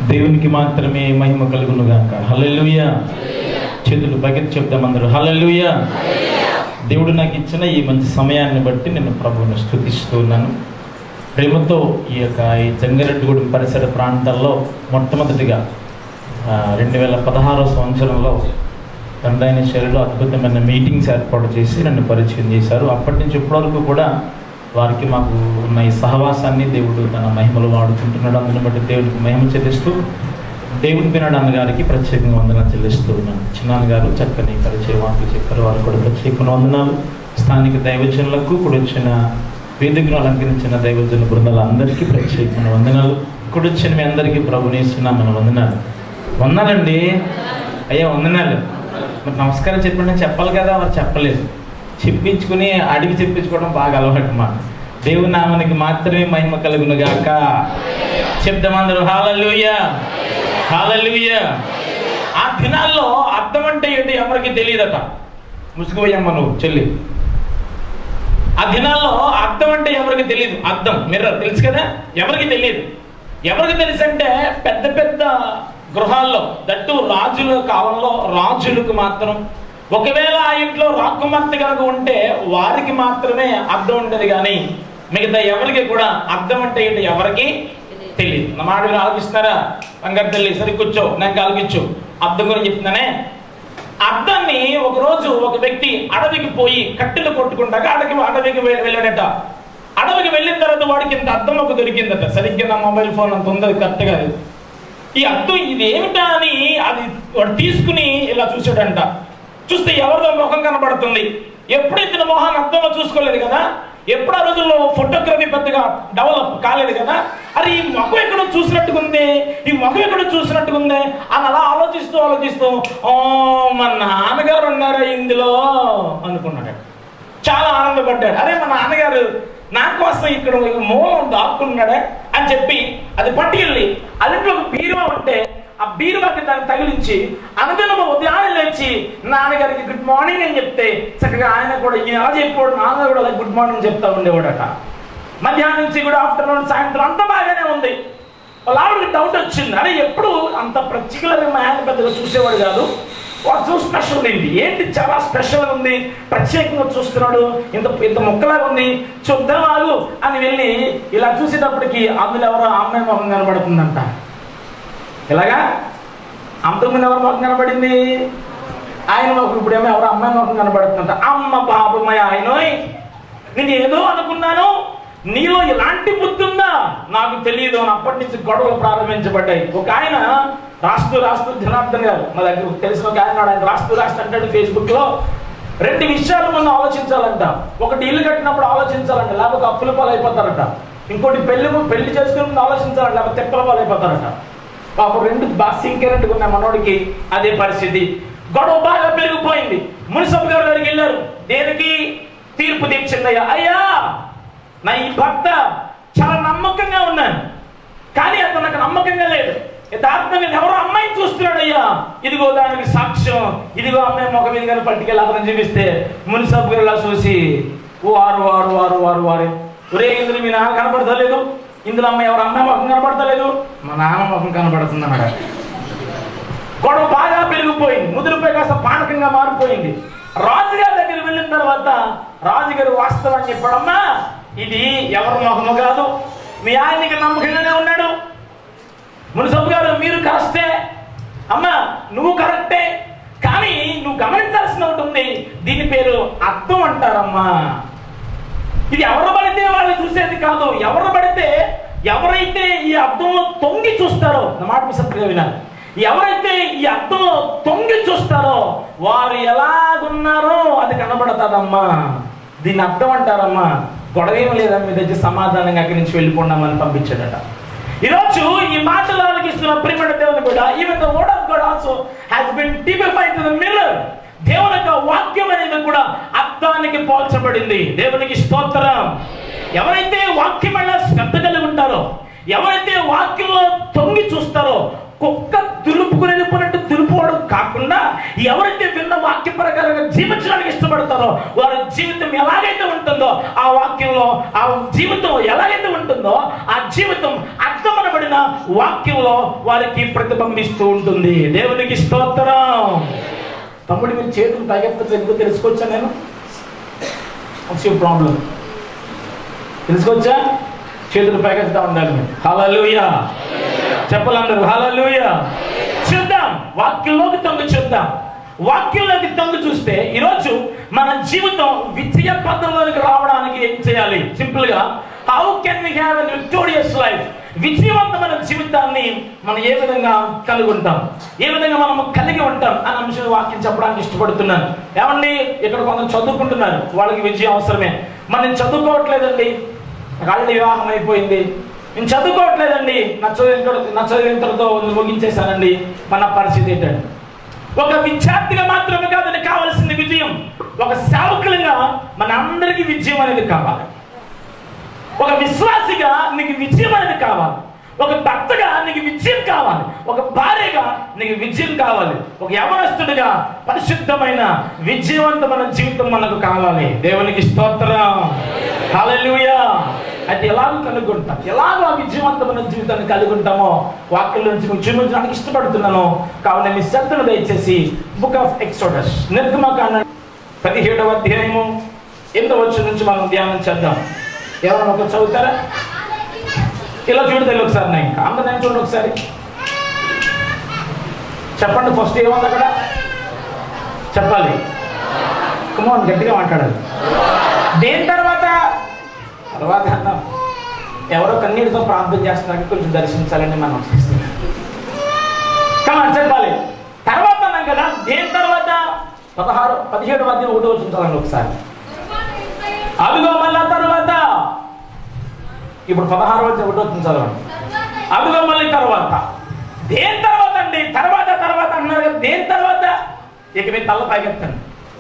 దేవునికి మాత్రమే మహిమ కలుగును గాక హల్లెలూయ చేతులు బకెట్ చెప్దాం అందరూ హల్లెలూయ దేవుడు నాకు ఇచ్చిన ఈ మంచి సమయాన్ని బట్టి నేను ప్రభువును స్థుతిస్తూ ఉన్నాను ప్రేమతో ఈ యొక్క ఈ జంగారెడ్డిగూడెం పరిసర ప్రాంతాల్లో మొట్టమొదటిగా రెండు వేల పదహారో సంవత్సరంలో దండైన శైలిలో అద్భుతమైన మీటింగ్స్ ఏర్పాటు చేసి నన్ను పరిచయం చేశారు అప్పటి నుంచి ఇప్పటివరకు కూడా వారికి మాకు ఉన్న ఈ సహవాసాన్ని దేవుడు తన మహిమలు వాడుకుంటున్నాడు అందుని బట్టి దేవుడికి మహిమ చెల్లిస్తూ దేవుని పినాడు అన్నగారికి ప్రత్యేకంగా వందనాలు చెల్లిస్తూ ఉన్నాను చిన్నాన్న గారు చక్కని పరిచయ వాటికి చెప్పారు వారు కూడా ప్రత్యేకమైన వందనాలు స్థానిక దైవజనులకు కూడా వచ్చిన వేదికను అలంకరించిన దైవజన బృందాలందరికీ ప్రత్యేకమైన వందనాలు ఇక్కడ వచ్చిన మీ అందరికీ ప్రభునేస్తున్నా మన వందనాలు వందనాలండి అయ్యా వందనాలు మరి నమస్కారం చెప్పండి అని చెప్పాలి కదా వారు చెప్పలేదు చెప్పించుకుని అడిగి చెప్పించుకోవడం బాగా అలవాటు మా దేవుని నామానికి మాత్రమే మహిమ కలుగును గాక చెప్దాం అందరూ హాలూయ హాలూయ ఆ దినాల్లో అర్థం అంటే ఏంటి ఎవరికి తెలియదట ముసుగుపోయమ్మ నువ్వు చెల్లి ఆ దినాల్లో అర్థం అంటే ఎవరికి తెలియదు అర్థం మిర్రర్ తెలుసు కదా ఎవరికి తెలియదు ఎవరికి తెలుసు అంటే పెద్ద పెద్ద గృహాల్లో దట్టు రాజుల కాలంలో రాజులకు మాత్రం ఒకవేళ ఆ ఇంట్లో రాకుమార్తె కనుక ఉంటే వారికి మాత్రమే అర్థం ఉండేది కానీ మిగతా ఎవరికి కూడా అర్థం అంటే ఏంటి ఎవరికి తెలియదు నా మాట మీరు ఆలోచిస్తున్నారా బంగారు తల్లి సరి కూర్చో నాకు ఆలోచించు అర్థం గురించి చెప్తున్నానే అర్థాన్ని ఒక రోజు ఒక వ్యక్తి అడవికి పోయి కట్టెలు కొట్టుకుంటాక అడవికి అడవికి వె- వెళ్ళాడట అడవికి వెళ్ళిన తర్వాత వాడికి ఇంత అర్థం ఒక దొరికిందట సరిగ్గా నా మొబైల్ ఫోన్ అంత ఉంది కరెక్ట్ కాదు ఈ అర్థం ఇది ఏమిటా అని అది వాడు తీసుకుని ఇలా చూసాడంట చూస్తే ఎవరిదో ముఖం కనబడుతుంది ఎప్పుడు ఇతని మొహాన్ని అర్థంలో చూసుకోలేదు కదా ఎప్పుడు ఆ రోజుల్లో ఫోటోగ్రఫీ పెద్దగా డెవలప్ కాలేదు కదా అరే ఈ ముఖం ఎక్కడో చూసినట్టుగా ఉంది ఈ ముఖం ఎక్కడో చూసినట్టుగా ఉంది అని అలా ఆలోచిస్తూ ఆలోచిస్తూ ఓ మా నాన్నగారు ఉన్నారా ఇందులో అనుకున్నాడు చాలా ఆనందపడ్డాడు అరే మా నాన్నగారు నా కోసం ఇక్కడ ఒక మూలం దాక్కున్నాడే అని చెప్పి అది పట్టుకెళ్ళి అల్లింట్లో ఒక బీరువా ఉంటే ఆ బీరువాకి దాన్ని తగిలించి అనుదినము ఉదయాన్నే లేచి నాన్నగారికి గుడ్ మార్నింగ్ అని చెప్తే చక్కగా ఆయన కూడా ఈయన ఎలా చెప్పాడు నాన్న కూడా అలా గుడ్ మార్నింగ్ చెప్తా ఉండేవాడట మధ్యాహ్నం నుంచి కూడా ఆఫ్టర్నూన్ సాయంత్రం అంతా బాగానే ఉంది వాళ్ళ ఆవిడకి డౌట్ వచ్చింది అరే ఎప్పుడు అంత పర్టికులర్గా మా ఆయన పెద్దగా చూసేవాడు కాదు వాడు సో స్పెషల్ ఏంటి ఏంటి చాలా స్పెషల్ ఉంది ప్రత్యేకంగా చూస్తున్నాడు ఇంత ఇంత మొక్కలాగా ఉంది చూద్దాం ఆగు అని వెళ్ళి ఇలా చూసేటప్పటికి అందులో ఎవరో అమ్మాయి మొహం కనబడుతుందంట ఇలాగా అంతకుముందు ఎవరి మొహం కనబడింది ఆయన మొహం ఇప్పుడేమో ఎవరో అమ్మాయి మొహం కనబడుతుందంట అమ్మ పాపమయ్య ఆయనోయ్ నేను ఏదో అనుకున్నాను నీలో ఇలాంటి బుద్ధి ఉందా నాకు తెలియదు అని అప్పటి నుంచి గొడవలు ప్రారంభించబడ్డాయి ఒక ఆయన రాస్తూ రాస్తూ జనార్దన్ గారు మా దగ్గర తెలిసిన ఒక ఆయన ఉన్నాడు, ఆయన రాస్తూ రాస్తూ అంటాడు ఫేస్బుక్ లో రెండు విషయాలు మనం ఆలోచించాలంట ఒకటి ఇల్లు కట్టినప్పుడు ఆలోచించాలంట లేకపోతే అప్పుల పాలు అయిపోతారట ఇంకోటి పెళ్లి పెళ్లి చేసుకునే ముందు ఆలోచించాలంట లేకపోతే తెప్పల పాలు అయిపోతారట పాపం రెండు బాగా సింకరెంట్గా ఉన్న మనోడికి అదే పరిస్థితి గొడవ బాగా పెరిగిపోయింది మున్సిపల్ గారి దగ్గరికి వెళ్ళారు దేనికి తీర్పు తీర్చిందయ్యా అయ్యా నా ఈ భర్త చాలా నమ్మకంగా ఉన్నాను కానీ అతను నాకు నమ్మకంగా లేదు యథార్థం నేను ఎవరో అమ్మాయిని చూస్తున్నాడు అయ్యా ఇదిగో దానికి సాక్ష్యం ఇదిగో అమ్మాయి ముఖం మీద కానీ పట్టుకెళ్ళి అతను చూపిస్తే మున్సిపల్ గారు ఇలా చూసి వారు వారు వారు వారు వారు ఒరే ఇందులో మీ నాన్న కనపడతలేదు ఇందులో అమ్మాయి ఎవరు అమ్మాయి ముఖం కనపడతలేదు మా నాన్న ముఖం కనపడుతుంది అన్నాడు గొడవ బాగా పెరిగిపోయింది ముదిరిపోయి కాస్త పానకంగా మారిపోయింది రాజుగారి దగ్గరికి వెళ్ళిన తర్వాత రాజుగారు వాస్తవాన్ని చెప్పడమ్మా ఇది ఎవరి మొహము కాదు మీ ఆయనకి నమ్మకంగానే ఉన్నాడు మున్సబ్ గారు మీరు కరెక్టే అమ్మా నువ్వు కరెక్టే కానీ నువ్వు గమనించాల్సిన ఒకటి ఉంది దీని పేరు అర్థం అంటారమ్మా ఇది ఎవరు పడితే వాళ్ళు చూసేది కాదు ఎవరు పడితే ఎవరైతే ఈ అర్థంలో తొంగి చూస్తారో నా మాట సత్తుగా వినాలి ఎవరైతే ఈ అర్థంలో తొంగి చూస్తారో వారు ఎలాగున్నారో అది కనబడతాదమ్మా దీన్ని అర్థం అంటారమ్మా గొడవ ఏం లేదమ్మా మీ దగ్గర సమాధానంగా అక్కడి నుంచి వెళ్ళిపోండామని పంపించాడట ఈరోజు ఈ మాటలు ఆలకిస్తున్న ప్రియమైన దేవుని కూడా even the word of God also has been typified to the mirror దేవుని యొక్క వాక్యం అనేది కూడా అర్థానికి పోల్చబడింది దేవునికి స్తోత్రం ఎవరైతే వాక్యం వల్ల శ్రద్ధ కలిగి ఉంటారో ఎవరైతే వాక్యంలో తొంగి చూస్తారో కుక్క దులుపుకుని వెళ్ళిపోయినట్టు దులుపుకోవడం కాకుండా ఎవరైతే విన్న వాక్య ప్రకారంగా జీవించడానికి ఇష్టపడతారో వారి జీవితం ఎలాగైతే ఉంటుందో ఆ వాక్యంలో ఆ జీవితం ఎలాగైతే ఉంటుందో ఆ జీవితం అర్థమనబడిన ఆయన వాక్యంలో వారికి ప్రతిబింబిస్తూ ఉంటుంది దేవునికి స్తోత్రం తమ్ముడు మీరు చేతులు పైకెత్తచ్చు ఎందుకు తెలుసుకోవచ్చా నేను వచ్చే ప్రాబ్లం తెలుసుకోవచ్చా చేతులు పైకెత్తా ఉండాలి మీరు హల్లెలూయా చెప్పాలందరూ హల్లెలూయా చూద్దాం వాక్యంలోకి తొంగి చూద్దాం వాక్యంలోకి తొంగి చూస్తే ఈరోజు మన జీవితం విజయ పద్ధతిలోకి రావడానికి ఏం చేయాలి సింపుల్ గా how can we have an victorious life విజయవంతమైన జీవితాన్ని మనం ఏ విధంగా కలిగి ఉంటాం ఏ విధంగా మనం కలిగి ఉంటాం అనే అంశం వాక్యం చెప్పడానికి ఇష్టపడుతున్నాను ఏమండి ఇక్కడ కొంత చదువుకుంటున్నారు వాళ్ళకి విజయం అవసరమే మనం చదువుకోవట్లేదండి నాకు ఆల్రెడీ వివాహం అయిపోయింది నేను చదువుకోవట్లేదండి నా చదువు నా చదువు ఇంతటితో ముగించేశానండి మన పరిస్థితి ఏంటండి ఒక విద్యార్థిగా మాత్రమే కాదని కావాల్సింది విజయం ఒక సేవకులుగా మన అందరికీ విజయం అనేది కావాలి ఒక విశ్వాసిగా నీకు విజయం అనేది కావాలి ఒక భర్తగా నీకు విజయం కావాలి ఒక భార్యగా నీకు విజయం కావాలి ఒక యవనస్తుడిగా పరిశుద్ధమైన విజయవంతమైన జీవితం మనకు కావాలి దేవునికి స్తోత్రం హల్లెలూయా అయితే ఎలాగో కనుగొంటాం ఎలాగో ఆ విజయవంతమైన జీవితాన్ని కలిగి ఉంటామో వాక్యం నుంచి మీకు చూపించడానికి ఇష్టపడుతున్నాను కావున మీ శ్రద్ధను దయచేసి బుక్ ఆఫ్ ఎక్సోడస్ నిర్గమకాండ పదిహేడవ అధ్యాయము ఎనిమిదవ వచ్చి నుంచి మనం ధ్యానం చేద్దాం ఎవరైనా ఒక చదువుతారా ఇలా చూడదు ఒకసారి నా ఇంకా అందరు నేను చూడండి ఒకసారి చెప్పండి ఫస్ట్ ఏముంది అక్కడ చెప్పాలి కుమార్ గట్టిగా మాట్లాడాలి దేని తర్వాత తర్వాత అన్నాం ఎవరో కన్నీటితో ప్రార్థన చేస్తున్నారు కొంచెం దర్శించాలని మనం కమాన్ చెప్పాలి తర్వాత అన్నాం కదా దేని తర్వాత పదహారు పదిహేడు మధ్య ఒకటి వచ్చి చదవండి ఒకసారి అదిగో మళ్ళా తర్వాత ఇప్పుడు పదహారు వచ్చి ఒకటి వచ్చింది చదవండి అదిగో మళ్ళీ తర్వాత దేని తర్వాత అండి తర్వాత తర్వాత అన్నారు కదా దేని తర్వాత ఇక మీరు తల పైకెత్తండి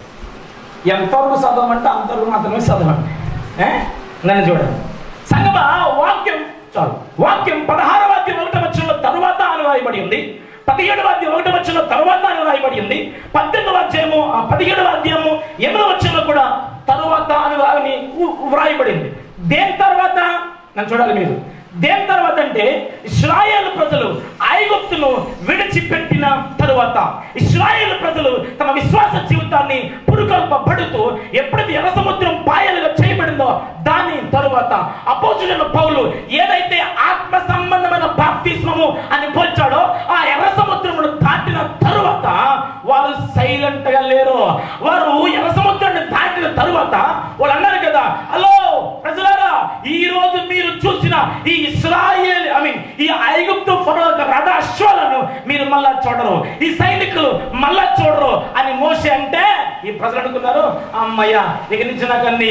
ఎంతవరకు చదవమంటే అంతవరకు మాత్రమే చదవండి ఏ? నన్ను చూడండి సంగమ వాక్యం చాలు వాక్యం పదహారు వాక్యం ఒకటి వచ్చిన తరువాత అని రాయబడి ఉంది పదిహేడు వాద్యం ఒకటి వచ్చిన తరువాత అని రాయబడి ఉంది పద్దెనిమిది అధ్యాయము ఆ పదిహేడు అధ్యాయము ఎనిమిది వచ్చిన కూడా తరువాత అని అని వ్రాయబడింది దేని తర్వాత నన్ను చూడాలి మీరు దేని తర్వాత అంటే ఇస్రాయేల్ ప్రజలు ఐగుప్తును విడిచిపెట్టిన తరువాత ఇస్రాయేల్ ప్రజలు తమ విశ్వాస జీవితాన్ని పురుకొల్పబడుతూ ఎప్పుడైతే ఎర్ర సముద్రం పాయలుగా చేయబడిందో దాని తరువాత అపోజులైన పౌలు ఏదైతే ఆత్మ సంబంధమైన బాప్తిస్మము అని పోల్చాడో ఆ ఎర్ర సముద్రమును దాటిన తరువాత వారు సైలెంట్ గా లేరు వారు ఎర్ర సముద్రాన్ని దాటిన తరువాత వాళ్ళు అన్నారు కదా హలో ప్రజలారా ఈ రోజు మీరు చూసిన ఈ ఇస్రాయేల్ ఐ మీన్ ఈ ఐగుప్తు ఫరో యొక్క రథ అశ్వాలను మీరు మళ్ళా చూడరు ఈ సైనికులు మళ్ళా చూడరు అని మోసే అంటే ఈ ప్రజలు అనుకున్నారు అమ్మయ్య ఇక నుంచి నాకు అన్ని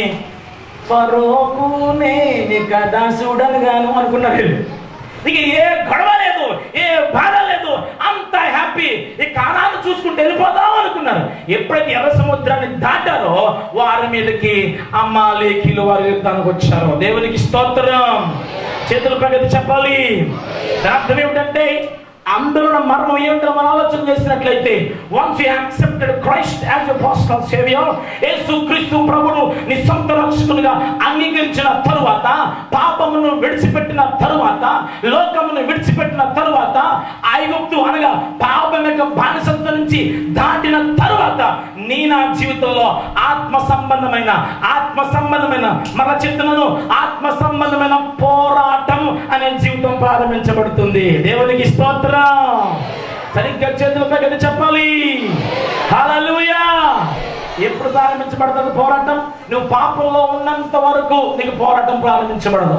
ఫరోకు నేను కదా చూడను గాను అనుకున్నారు వీళ్ళు. ఇక ఏ గొడవ లేదు ఏ బాధ లేదు అంత హ్యాపీ ఈ కాలాన్ని చూసుకుంటూ వెళ్ళిపోదాం అనుకున్నారు ఎప్పుడైతే ఎర్ర సముద్రాన్ని దాటారో వారి మీదకి అమ్మాలేఖీలు వారి యుద్ధానికి వచ్చారు దేవునికి స్తోత్రం చేతుల ప్రగతి చెప్పాలి దాని అర్థం ఏమిటంటే అందరూ నా మర్మం ఏమిటో మనం ఆలోచన చేసినట్లయితే once you accepted Christ as a personal saviour యేసు క్రీస్తు ప్రభును నీ సొంత రక్షకునిగా అంగీకరించిన తరువాత పాపమును విడిచిపెట్టిన తరువాత లోకమును విడిచిపెట్టిన తరువాత ఐగుప్తు అనగా పాపం యొక్క బానిసత్వం నుంచి దాటిన తరువాత నీ నా జీవితంలో ఆత్మ సంబంధమైన ఆత్మ సంబంధమైన మన చిత్తనను ఆత్మ సంబంధమైన పోరాటం అనే జీవితం ప్రారంభించబడుతుంది దేవునికి స్తోత్రం సరిగ్గా చేతుల పైకి చెప్పాలి హల్లెలూయా ఎప్పుడు ప్రారంభించబడుతుంది పోరాటం నువ్వు పాపంలో ఉన్నంత వరకు నీకు పోరాటం ప్రారంభించబడదు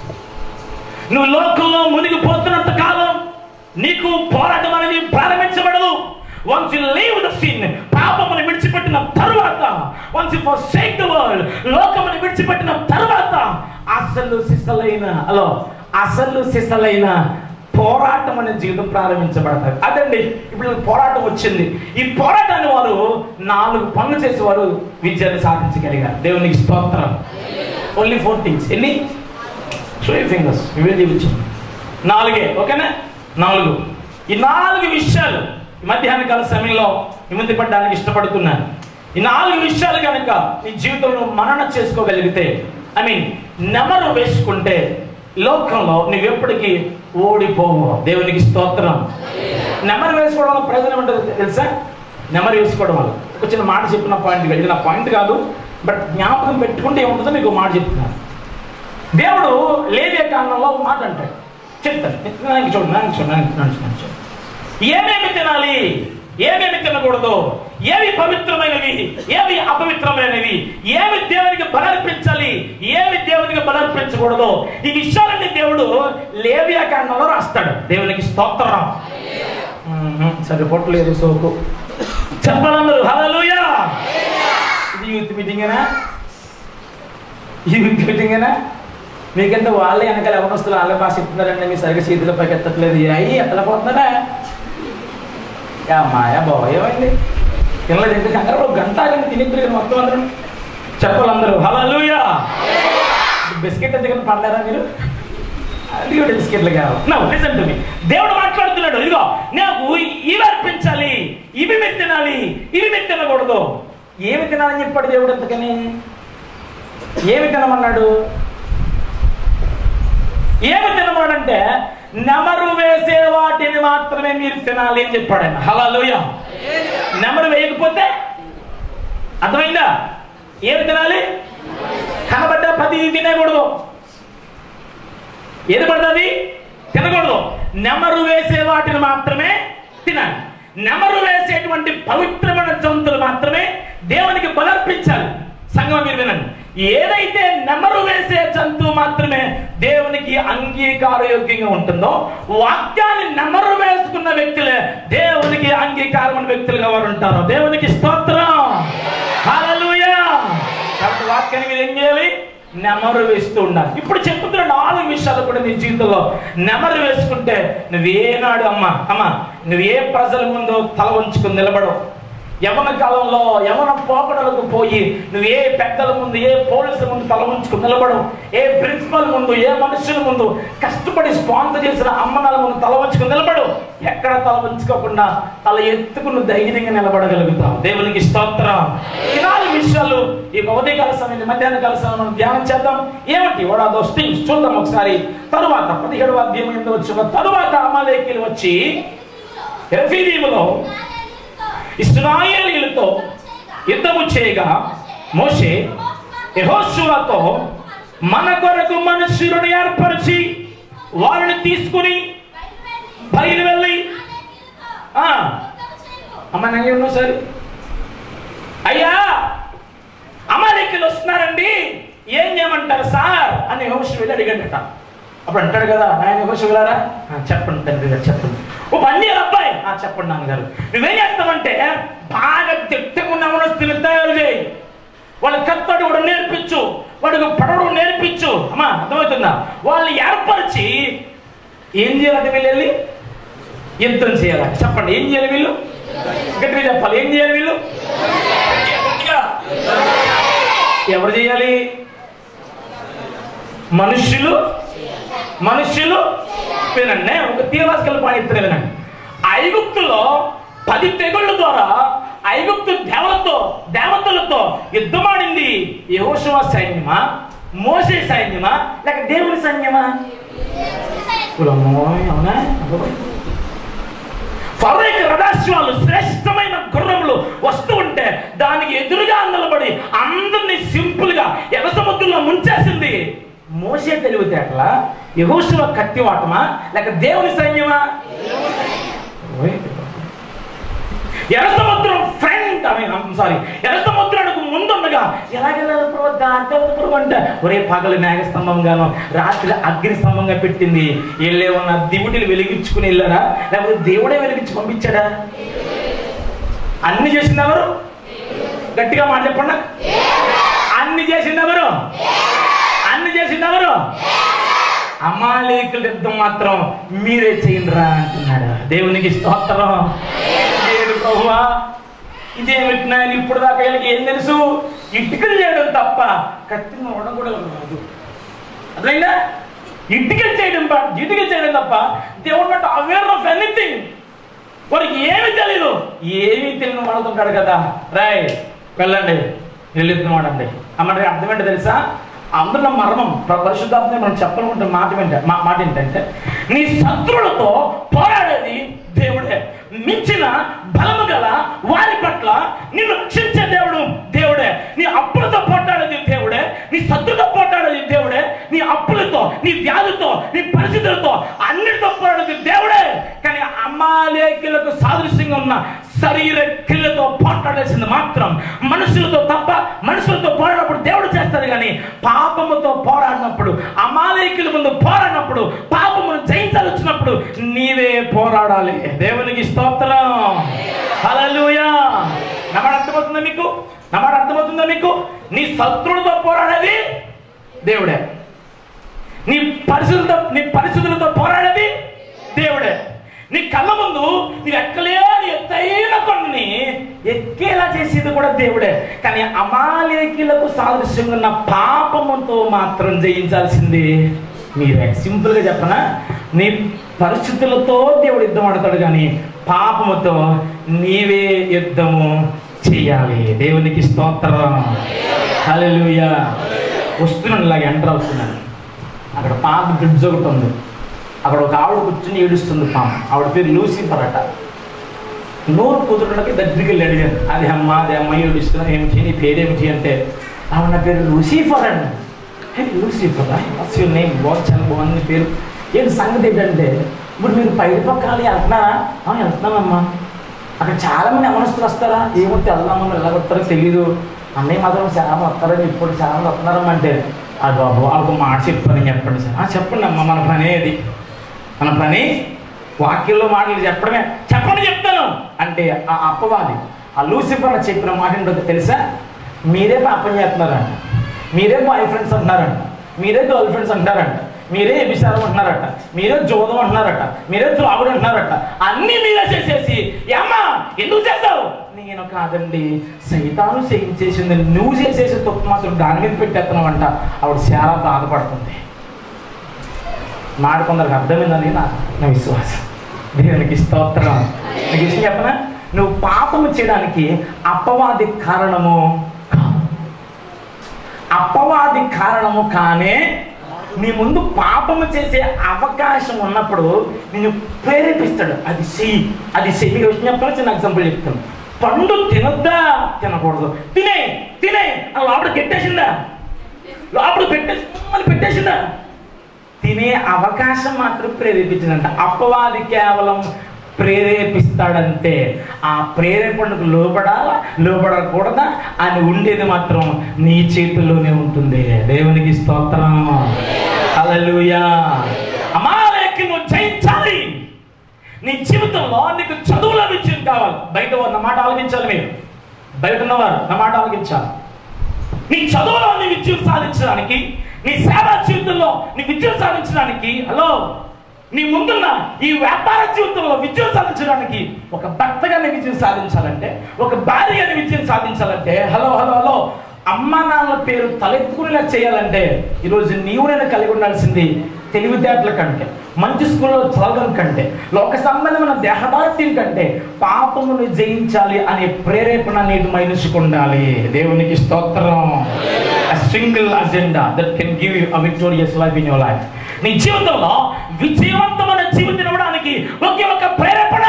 నువ్వు లోకంలో మునిగిపోతున్నంత కాలం నీకు పోరాటం అనేది ప్రారంభించబడదు once you leave the sin పాపమును విడిచిపెట్టిన తరువాత once you forsake the world లోకమును విడిచిపెట్టిన తరువాత అసలు సిసలైన హలో అసలు సిసలైన పోరాటం అనే జీవితం ప్రారంభించబడతారు అదండి ఇప్పుడు పోరాటం వచ్చింది ఈ పోరాటాన్ని వారు నాలుగు పనులు చేసి వారు విజయాన్ని సాధించగలిగారు దేవునికి స్తోత్రం ఓన్లీ ఫోర్ థింగ్స్ ఎన్ని షో ఫింగర్స్ ఇవే చూపించింది నాలుగే ఓకేనా నాలుగు ఈ నాలుగు విషయాలు ఈ మధ్యాహ్న కాల సమయంలో విముంది పడడానికి ఇష్టపడుతున్నాను ఈ నాలుగు విషయాలు కనుక నీ జీవితంలో మనన చేసుకోగలిగితే ఐ మీన్ నెమరు వేసుకుంటే లోకంలో నువ్వెప్పటికీ ఓడిపోవు దేవునికి స్తోత్రం నెమరు వేసుకోవడం వల్ల ప్రయోజనం ఉంటుంది తెలుసా నెమరు వేసుకోవడం వల్ల ఒక చిన్న మాట చెప్పిన పాయింట్ కాదు. ఇది నా పాయింట్ కాదు బట్ జ్ఞాపకం పెట్టుకుంటే ఏముంటుందో మీకు ఒక మాట చెప్తున్నాను దేవుడు లేవే కాలంలో ఒక మాట అంటాడు చెప్తాను నాకు చూడండి నాకు చూడండి నాకు చూడండి, నాకు చూడండి ఏమేమి తినాలి ఏమేమి తినకూడదు ఏవి పవిత్రమైనవి ఏవి అపవిత్రమైనవి ఏవి దేవునికి బలర్పించాలి ఏవి దేవునికి బలర్పించకూడదు ఈ విషయాలన్నీ దేవుడు లేవియా కాండంలో రాస్తాడు దేవునికి స్తోత్రం మ్మ్. సరిపోవట్లేదు సోకు చెప్పాలందరూ హల్లెలూయా ఇది యూత్ మీటింగేనా యూత్ మీటింగేనా మీకంటే వాళ్ళే వెనకాల ఎవరు వస్తున్నారు వాళ్ళే బాగా చెప్తున్నారండి మీరు సరిగ్గా చేతిలో పైకి ఎత్తట్లేదు అయ్యి ఎత్తలేకపోతున్నారా యా మాయా బాబా ఏమైంది తినలేదు ఎందుకు అక్కడ ఒక గంట ఆగండి తినిద్దరు మొత్తం అందరూ చెప్పాలి అందరూ హల్లెలూయా బిస్కెట్ ఎందుకని పడలేరా మీరు అది కూడా బిస్కెట్లు కావాలి నా లిసన్ టు మీ దేవుడు మాట్లాడుతున్నాడు ఇదిగో నాకు ఇవి అర్పించాలి ఇవి మీరు తినాలి ఇవి మీరు తినకూడదు ఏమి తినాలని చెప్పాడు దేవుడు ఎంతకని ఏమి తినమన్నాడు ఏమి తినమన్నాడంటే నెమరు వేసే వాటిని మాత్రమే మీరు తినాలి అని చెప్పాడు ఆయన హలోయ నెమరు వేయకపోతే అర్థమైందా ఏమి తినాలి కనబడ్డ పది తినకూడదు ఏది పడుతుంది తినకూడదు నెమరు వేసే వాటిని మాత్రమే తినాలి నెమరు వేసేటువంటి పవిత్రమైన జంతువులు మాత్రమే దేవునికి బలర్పించాలి సంగమం మీరు వినండి ఏదైతే నెమరు వేసే జంతువు మాత్రమే దేవునికి అంగీకారయోగ్యంగా ఉంటుందో వాక్యాన్ని నెమరు వేసుకున్న వ్యక్తులే దేవునికి అంగీకారమైన వ్యక్తులుగా వారు ఉంటారు దేవునికి స్తోత్రం హల్లెలూయా కాబట్టి వాక్యాన్ని మీరు ఏం చేయాలి నెమరు వేస్తూ ఉండాలి ఇప్పుడు చెప్తున్న నాలుగు విషయాలు కూడా నీ జీవితంలో నెమరు వేసుకుంటే నువ్వేనాడు అమ్మ అమ్మ నువ్వే ప్రజల ముందు తల వంచుకుని నిలబడవు యవన కాలంలో యవన పోకడలకు పోయి నువ్వు ఏ పెద్దల ముందు ఏ పోలీసుల ముందు తల ఉంచుకుని నిలబడవు ఏ ప్రిన్సిపల్ ముందు ఏ మనుషుల ముందు కష్టపడి స్పాన్సర్ చేసిన అమ్మనాల ముందు తల వంచుకుని నిలబడు ఎక్కడ తల వంచుకోకుండా తల ఎత్తుకుని ధైర్యంగా నిలబడగలుగుతాం దేవునికి స్తోత్రం ఈ నాలుగు విషయాలు ఈ ఉదయకాల సమయం మధ్యాహ్న కాల సమయం మనం ధ్యానం చేద్దాం ఏమిటి వాడు ఆ దోస్ థింగ్స్ చూద్దాం ఒకసారి తరువాత పదిహేడు అధ్యాయం ఎంత వచ్చిన తరువాత అమాలేకీలు వచ్చి రెఫీదీములో ఇస్రాయేలీలతో యుద్ధము చేయగా మోషే యెహోషువతో మన కొరకు మనుషులను ఏర్పరిచి వారిని తీసుకుని బయలు వెళ్ళి ఆ, అమ్మ నంగి ఉన్నావు సార్ అయ్యా అమాలికలు వస్తున్నారండి ఏం చేయమంటారు సార్ అని యెహోషువ వెళ్ళి అడిగాడట అప్పుడు అంటాడు కదా నాయన యెహోషువ వెళ్ళారా "ఆ, చెప్పండి తండ్రి గారు చెప్పండి ఓ బండి అబ్బాయి "ఆ, చెప్పండి నాన్నగారు నువ్వేం చేస్తావంటే బాగా దిట్టగా ఉన్న మనస్తులు తయారు చేయి వాళ్ళ కత్తడు కూడా నేర్పించు వాడికి పడవడం నేర్పించు అమ్మా అర్థమవుతుందా వాళ్ళని ఏర్పరిచి ఏం చేయాలంటే వీళ్ళు వెళ్ళి యుద్ధం చేయాలి చెప్పండి ఏం చేయాలి వీళ్ళు గట్టిగా చెప్పాలి ఏం చేయాలి వీళ్ళు గట్టిగా. ఎవరు చేయాలి మనుష్యులు మనుష్యులు వినండి ఒక థియలాజికల్ పాయింట్ ఇద్దరు వినండి ఐగుప్తులో పది తెగుళ్ళ ద్వారా ఐగుప్తు దేవతతో దేవతలతో యుద్ధమాడింది యహోశివ సైన్యమా మోసే సైన్యమా లేక దేవుని సైన్యమా కులమ్మో, అవునా అబ్బోయ్. ఫరోకి రథాశ్వాలు శ్రేష్టమైన గుర్రములు వస్తూ ఉంటే దానికి ఎదురుగా నిలబడి అందరినీ సింపుల్ గా ఎర్ర సముద్రంలో ముంచేసింది మోసే తెలివితేటల యహోశివ కత్తి వాటమా లేక దేవుని సైన్యమా ఓయ్. ఎర్ర సముద్రం ఫ్రెండ్ ఐ మీన్ సారీ ఎర్ర సముద్రానికి ముందుండగా ఎలాగెళ్ళాలి ప్రభు దాంట్లో ప్రభు అంటే ఒరే పగలు మేఘస్తంభం గాను రాత్రి అగ్ని స్తంభంగా పెట్టింది వీళ్ళే ఉన్న దివుడిని వెలిగించుకుని వెళ్ళారా లేకపోతే దేవుడే వెలిగించి పంపించాడా అన్ని చేసింది ఎవరు గట్టిగా మాట చెప్పండి అన్ని చేసింది ఎవరు అన్ని చేసింది ఎవరు అమాలేకుల యుద్ధం మాత్రం మీరే చేయండిరా అంటున్నాడు దేవునికి స్తోత్రం లేదు ప్రభువా ఇదేమిటి నాయన ఇప్పుడు దాకా వీళ్ళకి ఏం తెలుసు ఇటుకలు చేయడం తప్ప కత్తిని నోడడం కూడా రాదు అర్థమైందా ఇటుకలు చేయడం ప- ఇటుకలు చేయడం తప్ప దేవుడు నాట్ అవేర్ ఆఫ్ ఎనీథింగ్ వారికి ఏమి తెలియదు ఏమీ తెలియని వాడుతుంటాడు కదా రాయ్ వెళ్ళండి వెళ్ళిద్దాం వాడండి అమ్మంటే అర్థం ఏంటో తెలుసా అందులో మర్మం ప్ర- పరిశుద్ధాత్మ మనం చెప్పాలనుకుంటే మాట ఏంట మా- మాట ఏంటంటే నీ శత్రువులతో పోరాడేది దేవుడే మించిన బలము గల వారి పట్ల నిన్ను రక్షించే దేవుడు దేవుడే నీ అప్పులతో పోట్లాడేది దేవుడే నీ శత్రుతో పోట్లాడేది దేవుడే నీ అప్పులతో నీ వ్యాధితో నీ పరిస్థితులతో అన్నిటితో పోరాడేది దేవుడే కానీ అమాలేకులకు సాదృశ్యంగా ఉన్న శరీర క్రియలతో పోట్లాడేసింది మాత్రం మనుషులతో తప్ప మనుషులతో పోరాడినప్పుడు దేవుడు చేస్తాడు కానీ పాపముతో పోరాడినప్పుడు అమాలేకుల ముందు పోరాడినప్పుడు పాపమును జయించాలి వచ్చినప్పుడు నీవే పోరాడాలి దేవునికి స్తోత్రం హల్లెలూయా నమాట అర్థమవుతుందా మీకు నమాట అర్థమవుతుందా మీకు నీ శత్రువులతో పోరాడేది దేవుడే నీ పరిస్థితులతో నీ పరిస్థితులతో పోరాడేది దేవుడే నీ కళ్ళ ముందు నీవు ఎక్కలేని ఎత్తైన కొండని ఎక్కేలా చేసేది కూడా దేవుడే కానీ అమాలేకులకు సాదృశ్యంగా ఉన్న పాపముతో మాత్రం జయించాల్సింది మీరే సింపుల్ గా చెప్పనా నీ పరిస్థితులతో దేవుడు యుద్ధం ఆడతాడు కానీ పాపముతో నీవే యుద్ధము చేయాలి దేవునికి స్తోత్రం హల్లెలూయా వస్తున్నాను ఇలాగ ఎంటర్ అవుతున్నాను అక్కడ పాత బ్రిడ్జ్ ఒకటి ఉంది అక్కడ ఒక ఆవిడ కూర్చుని ఏడుస్తుంది పాము ఆవిడ పేరు లూసిఫర్ అట నోరు కుదురులకి దగ్గరికి వెళ్ళి అడిగాను అది అమ్మ అది అమ్మ ఏడుస్తున్నా ఏమిటి నీ పేరేమిటి అంటే ఆవిడ నా పేరు లూసిఫర్ అండి hey Lucifer what's your name బాగా చాలా బాగుంది పేరు ఏంటి సంగతి ఏంటంటే ఇప్పుడు మీరు పైడి పక్కాలి వెళ్తున్నారా "ఆ, వెళ్తున్నామమ్మా అక్కడ చాలా మంది యవనస్తులు వస్తారా ఏమో వెళ్దామని ఎలా వస్తారో తెలీదు అన్నయ్య మాత్రం చాలా మంది వస్తారని ఇప్పుడు చాలా మంది వస్తున్నారమ్మా అంటే అది బాబు వాళ్ళకు మాట చెప్పని చెప్పండి సార్ "ఆ, చెప్పండి అమ్మా మన పని అది మన పని వాక్యంలో మాటలు చెప్పడమే చెప్పండి చెప్తాను అంటే ఆ అప్పవాది ఆ లూసిఫర్ చెప్పిన మాట ఏంటో తెలుసా మీరే పాపం చేస్తున్నారంట మీరే బాయ్ ఫ్రెండ్స్ అంటున్నారంట మీరే గర్ల్ ఫ్రెండ్స్ అంటున్నారంట మీరే వ్యభిచారం అంటున్నారట మీరే జోదం అంటున్నారట మీరే త్రాగుడు అంటున్నారట అన్నీ మీరే చేసేసి ఏమ్మా ఎందుకు చేస్తావు నేను కాదండి సైతాను చేయించేసింది నువ్వు చేసేసి తప్పు మాత్రం దాని మీద పెట్టేస్తున్నావంట ఆవిడ చాలా బాధపడుతుంది మాట కొందరికి అర్థమైందని నా నా విశ్వాసం దేవునికి స్తోత్రం నీకు విషయం చెప్పనా నువ్వు పాపము చేయడానికి అపవాది కారణము కాదు అపవాది కారణము కానే నీ ముందు పాపము చేసే అవకాశం ఉన్నప్పుడు నిన్ను ప్రేరేపిస్తాడు అది చెయ్యి అది చెయ్యి మీకు విషయం చెప్పాలి చిన్న ఎగ్జాంపుల్ చెప్తాను పండు తినొద్దా తినకూడదు తినే తినే అని లోపల పెట్టేసిందా లోపల పెట్టేసి మళ్ళీ పెట్టేసిందా తినే అవకాశం మాత్రం ప్రేరేపించిందంట అపవాది కేవలం ప్రేరేపిస్తాడంతే ఆ ప్రేరేపణకు లోపడాలా లోపడకూడదా అని ఉండేది మాత్రం నీ చేతుల్లోనే ఉంటుంది దేవునికి స్తోత్రం హల్లెలూయా అమాలేకి నువ్వు జయించాలి నీ జీవితంలో నీకు చదువుల విజయం కావాలి బయట వారు నా మాట ఆలోచించాలి మీరు బయట ఉన్నవారు నా మాట ఆలోచించాలి నీ చదువులో నీ విజయం సాధించడానికి నీ సేవా జీవితంలో నీ విజయం సాధించడానికి హలో నీ ముందున్న ఈ వ్యాపార జీవితంలో విజయం సాధించడానికి ఒక భర్తగా నీ విజయం సాధించాలంటే ఒక భార్యగా నీ విజయం సాధించాలంటే హలో హలో హలో అమ్మ నాన్నల పేరు తలెత్తుకునేలా చేయాలంటే ఈరోజు నీవు నేను కలిగి ఉండాల్సింది తెలివితేటల కంటే మంచి స్కూల్లో చదవడం కంటే లోక సంబంధమైన దేహదార్ట్యం కంటే పాపమును జయించాలి అనే ప్రేరేపణ నీటి మనిషికి ఉండాలి దేవునికి స్తోత్రం single agenda that can give you a victorious life in your life నీ జీవితంలో విజయవంతమైన జీవితం ఇవ్వడానికి ఒకే ఒక ప్రేరేపణ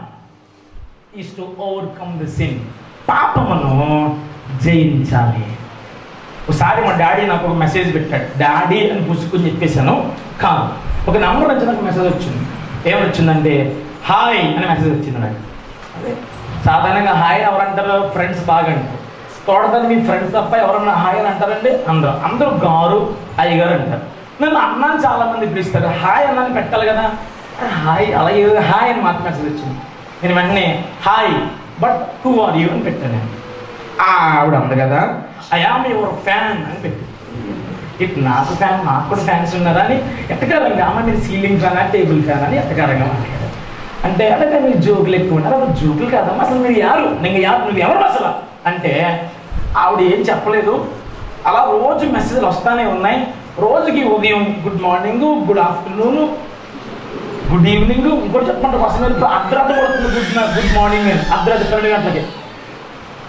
is to overcome the sin పాపమును జయించాలి ఒకసారి మా డాడీ నాకు ఒక మెసేజ్ పెట్టాడు డాడీ అని పుసుకుని చెప్పేశాను కాదు ఒక నంబర్ నుంచి నాకు మెసేజ్ వచ్చింది ఏమని వచ్చిందంటే హాయ్ అని మెసేజ్ వచ్చింది నాకు అదే సాధారణంగా హాయ్ ఎవరు అంటారు ఫ్రెండ్స్ బాగా అంటారు తోడదని మీ ఫ్రెండ్స్ తప్ప ఎవరన్నా హాయ్ అని అంటారండి అందరూ అందరూ గారు అయ్యగారు అంటారు నన్ను అన్నాను చాలా మంది పిలుస్తారు హాయ్ అన్నాను పెట్టాలి కదా హాయ్ అలాగే హాయ్ అని మాత్రం మెసేజ్ వచ్చింది నేను వెంటనే hi but who are you అని పెట్టాను నేను ఆ ఆవిడ ఉంది కదా ఐ ఆమ్ యువర్ ఫ్యాన్ అని పెట్టి ఇటు నాకు ఫ్యాన్ నాకు కూడా ఫ్యాన్స్ ఉన్నారా అని ఎట్టకారంగా అమ్మ మీరు సీలింగ్ ఫ్యానా టేబుల్ ఫ్యాన్ అని ఎట్టకారంగా మాట్లాడారు అంటే అంటే మీరు జోకులు ఎక్కువ ఉన్నారు అసలు జోకులు కాదమ్మా అసలు మీరు యారు నేను యారు నువ్వు ఎవరు అసలు అంటే ఆవిడ ఏం చెప్పలేదు అలా రోజు మెసేజ్లు వస్తానే ఉన్నాయి రోజుకి ఉదయం good morning good afternoon good evening ఇంకోటి చెప్పమంటే వస్తున్నారు అర్ధరాత్రి పడుతుంది గుడ్ గుడ్ మార్నింగ్ అర్ధరాత్రి పన్నెండు గంటలకి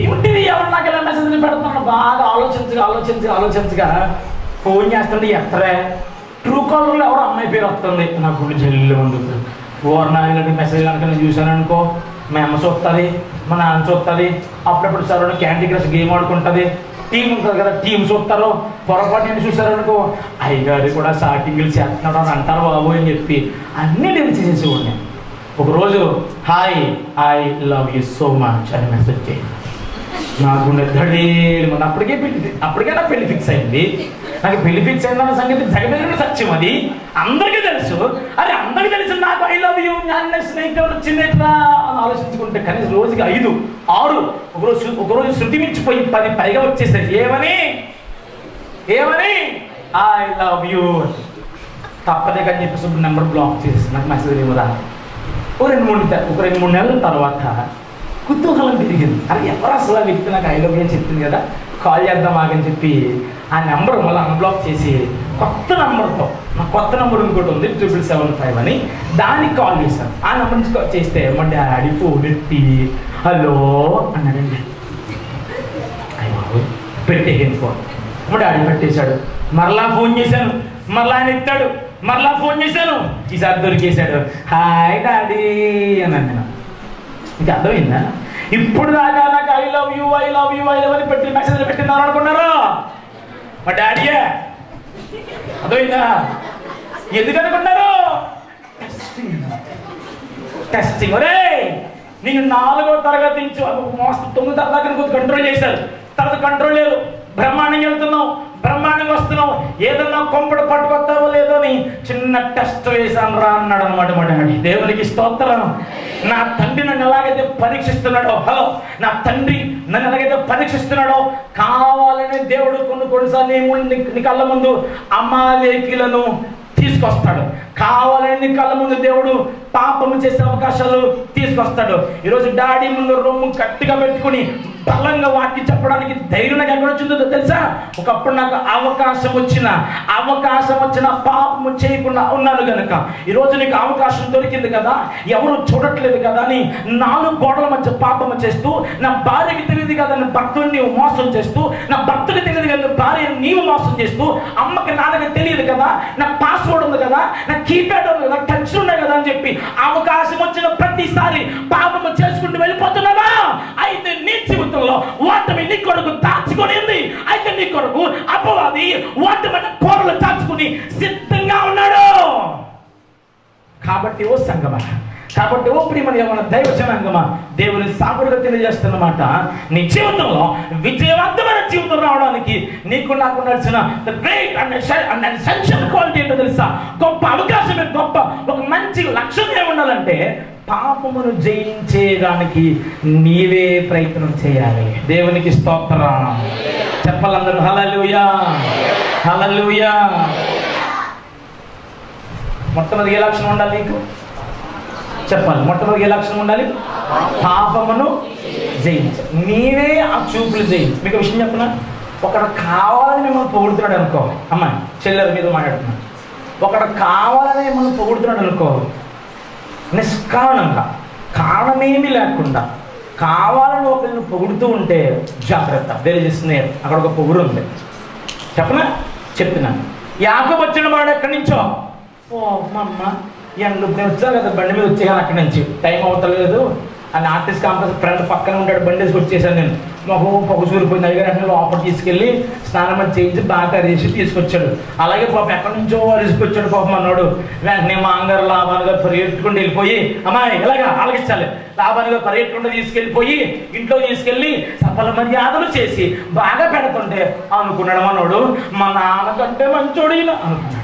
ఏమిటిది ఎవరు నాకు ఇలా మెసేజ్లు పెడుతున్నాడు బాగా ఆలోచించగా ఆలోచించగా ఆలోచించగా ఫోన్ చేస్తుంటే ఎత్తరే ట్రూ కాలర్లో ఎవరో అమ్మాయి పేరు వస్తుంది నా గుడి జల్లు ఉంటుంది ఓర్నాలి మెసేజ్ కనుక నేను చూశాను అనుకో మా అమ్మ చూస్తుంది మా నాన్న చూస్తుంది అప్పుడప్పుడు సరే క్యాండీ క్రష్ గేమ్ ఆడుకుంటుంది టీం ఉంటుంది కదా టీం చూస్తారు పొరపాటు నేను చూసారు అనుకో అయ్యగారు కూడా షాకింగ్లు చేస్తున్నాడు అని అంటారు బాబు అని చెప్పి అన్నీ నేను చేసేసేవాడిని ఒకరోజు hi I love you so much అని మెసేజ్ చేయండి నాకు నిద్రడేలు అప్పటికే పెళ్లి అప్పటికే నాకు పెళ్లి ఫిక్స్ అయింది నాకు పెళ్లి ఫిక్స్ అయిందన్న సంగతి జగమెరిగిన సత్యం అది అందరికీ తెలుసు అది అందరికీ తెలుసు నాకు ఐ లవ్ యూ జ్ఞాన స్నేహితుడు వచ్చింది ఎట్లా అని ఆలోచించుకుంటే కనీసం రోజుకి ఐదు ఆరు ఒకరోజు ఒకరోజు శృతి మించిపోయి పది పైగా వచ్చేసాయి ఏమని ఏమని ఐ లవ్ యూ తప్పదే కానీ చెప్పేసి ఇప్పుడు నెంబర్ బ్లాక్ చేసి నాకు మెసేజ్ ఇవ్వరా ఓ రెండు మూడు త- ఒక రెండు మూడు నెలల తర్వాత కుతూహలం పెరిగింది అరే ఎవరు అసలు ఆ వ్యక్తి నాకు ఐ లవ్ యూ అని చెప్పింది కదా కాల్ చేద్దాం ఆగని చెప్పి ఆ నెంబర్ మళ్ళీ అన్బ్లాక్ చేసి కొత్త నెంబర్తో నా కొత్త నెంబర్ ఇంకోటి ఉంది ట్రిపుల్ సెవెన్ ఫైవ్ అని దానికి కాల్ చేశాను ఆ నెంబర్ నుంచి call చేస్తే మా డాడీ ఫోన్ ఎత్తి హలో అన్నాడండి అయ్య బాబోయ్, పెట్టేయండి ఫోన్ మా డాడీ పెట్టేశాడు మరలా ఫోన్ చేశాను మరలా ఆయన ఎత్తాడు మరలా ఫోన్ చేశాను ఈసారి దొరికేశాడు హాయ్ డాడీ అన్నాను నేను ఇది అర్థమైందా ఇప్పుడు దాకా నాకు I love you I love you I love అని పెట్టి మెసేజ్ పెట్టిందారు అనుకున్నారా మా డాడీయే అర్థమైందా ఎందుకు అనుకున్నారు టెస్టింగ్ ఒరే నేను నాలుగో తరగతి నుంచి ఒక మోస్తరు తొమ్మిది తరగతి దాకా కొంచెం కంట్రోల్ చేశారు తర్వాత కంట్రోల్ లేదు బ్రహ్మాండంగా వెళ్తున్నావు బ్రహ్మాండంగా వస్తున్నావు ఏదన్నా కొంపడు పట్టుకొస్తావో లేదో అని చిన్న టెస్ట్ వేశాను రా అన్నాడు అనమాట మా డాడీ దేవునికి స్తోత్రం నా తండ్రి నన్ను ఎలాగైతే పరీక్షిస్తున్నాడో హలో నా తండ్రి నన్ను ఎలాగైతే పరీక్షిస్తున్నాడో కావాలని దేవుడు కొన్ని కొన్నిసార్లు నీ ముందు నీ- నీ కళ్ళ ముందు అమాలేకులను తీసుకొస్తాడు కావాలని నీ కళ్ళ ముందు దేవుడు పాపము చేసే అవకాశాలు తీసుకొస్తాడు ఈరోజు డాడీ ముందు రొమ్ము గట్టిగా పెట్టుకుని బలంగా వాక్యం చెప్పడానికి ధైర్యం నాకు ఎక్కడ వచ్చిందో తెలుసా ఒకప్పుడు నాకు అవకాశం వచ్చిన అవకాశం వచ్చిన పాపము చేయకుండా ఉన్నాను గనుక ఈరోజు నీకు అవకాశం దొరికింది కదా ఎవరు చూడట్లేదు కదా అని నాలుగు గోడల మధ్య పాపము చేస్తూ నా భార్యకి తెలియదు కదా అని భర్తను నీవు మోసం చేస్తూ నా భర్తకి తెలియదు కదా భార్యను నీవు మోసం చేస్తూ అమ్మకి నాన్నకి తెలియదు కదా నా పాస్వర్డ్ ఉంది కదా నా కీప్యాడ్ ఉంది కదా టచ్ ఉన్నాయి కదా అని చెప్పి అవకాశం వచ్చిన ప్రతిసారి పాపము చేసుకుంటూ వెళ్ళిపోతున్నావా అయితే నీ జీవితంలో ఓటమి నీ కొడుకు దాచుకొని ఉంది అయితే నీ కొడుకు అపవాది ఓటమి కోరలు దాచుకుని సిద్ధంగా ఉన్నాడు కాబట్టి ఓ సంగమా కాబట్టి ఓ ప్రియమని ఏమన్నా దైవ జనాంగమా దేవుని సాకుడుగా తెలియజేస్తున్నమాట నీ జీవితంలో విజయవంతమైన జీవితం రావడానికి నీకు నాకు నడిచిన great and and essential quality ఏంటో తెలుసా గొప్ప అవకాశం ఏంటి? గొప్ప ఒక మంచి లక్ష్యం ఏముండాలంటే పాపమును జయించేయడానికి నీవే ప్రయత్నం చేయాలి దేవునికి స్తోత్రం చెప్పాలందరూ హలలుయా హలలుయా మొట్టమొదటి ఏ లక్షణం ఉండాలి నీకు చెప్పాలి మొట్టమొదటి ఏ లక్షణం ఉండాలి పాపమును జయించు నీవే ఆ చూపులు జయించు మీకు విషయం చెప్పనా ఒకడు కావాలని మిమ్మల్ని పొగుడుతున్నాడు అనుకో అమ్మాయి చెల్లెల మీద మాట్లాడుతున్నాడు ఒకడు కావాలని మిమ్మల్ని పొగుడుతున్నాడు అనుకో నిష్కారణంగా కారణమేమీ లేకుండా కావాలని ఒకరిని పొగుడుతూ ఉంటే జాగ్రత్త తెలియజేస్తుంది అక్కడ ఒక పొగుడు ఉంది చెప్పనా చెప్తున్నాను యాకబ్ వచ్చిన వాడు ఎక్కడి నుంచో ఓ మా అమ్మ ఎండు నేను వచ్చాను కదా బండి మీద వచ్చేయాను అక్కడి నుంచి టైం అవుతలేదు అని ఆర్టిస్ట్ కాంపస్ ఫ్రెండ్ పక్కన ఉంటాడు బండి వేసి వచ్చేసాను నేను మాకు పొగ సూరిపోయింది అయ్యారు అంటే లోపల తీసుకెళ్ళి స్నానం అది చేయించి బాగా చేసి తీసుకొచ్చాడు అలాగే పాపం ఎక్కడి నుంచో తీసుకొచ్చాడు పాపం అన్నాడు వెంటనే మా అంగారు లాభాలుగా పరిగెట్టుకుంటూ వెళ్ళిపోయి అమ్మాయి ఇలాగా ఆలకించాలి లాభాలుగా పరిగెట్టుకుంటూ తీసుకెళ్ళిపోయి ఇంట్లో తీసుకెళ్ళి సఫల మర్యాదలు చేసి బాగా పెడుతుంటే అనుకున్నాడు మనోడు మా నాన్నకంటే మంచోడు ఈయన అనుకున్నాడు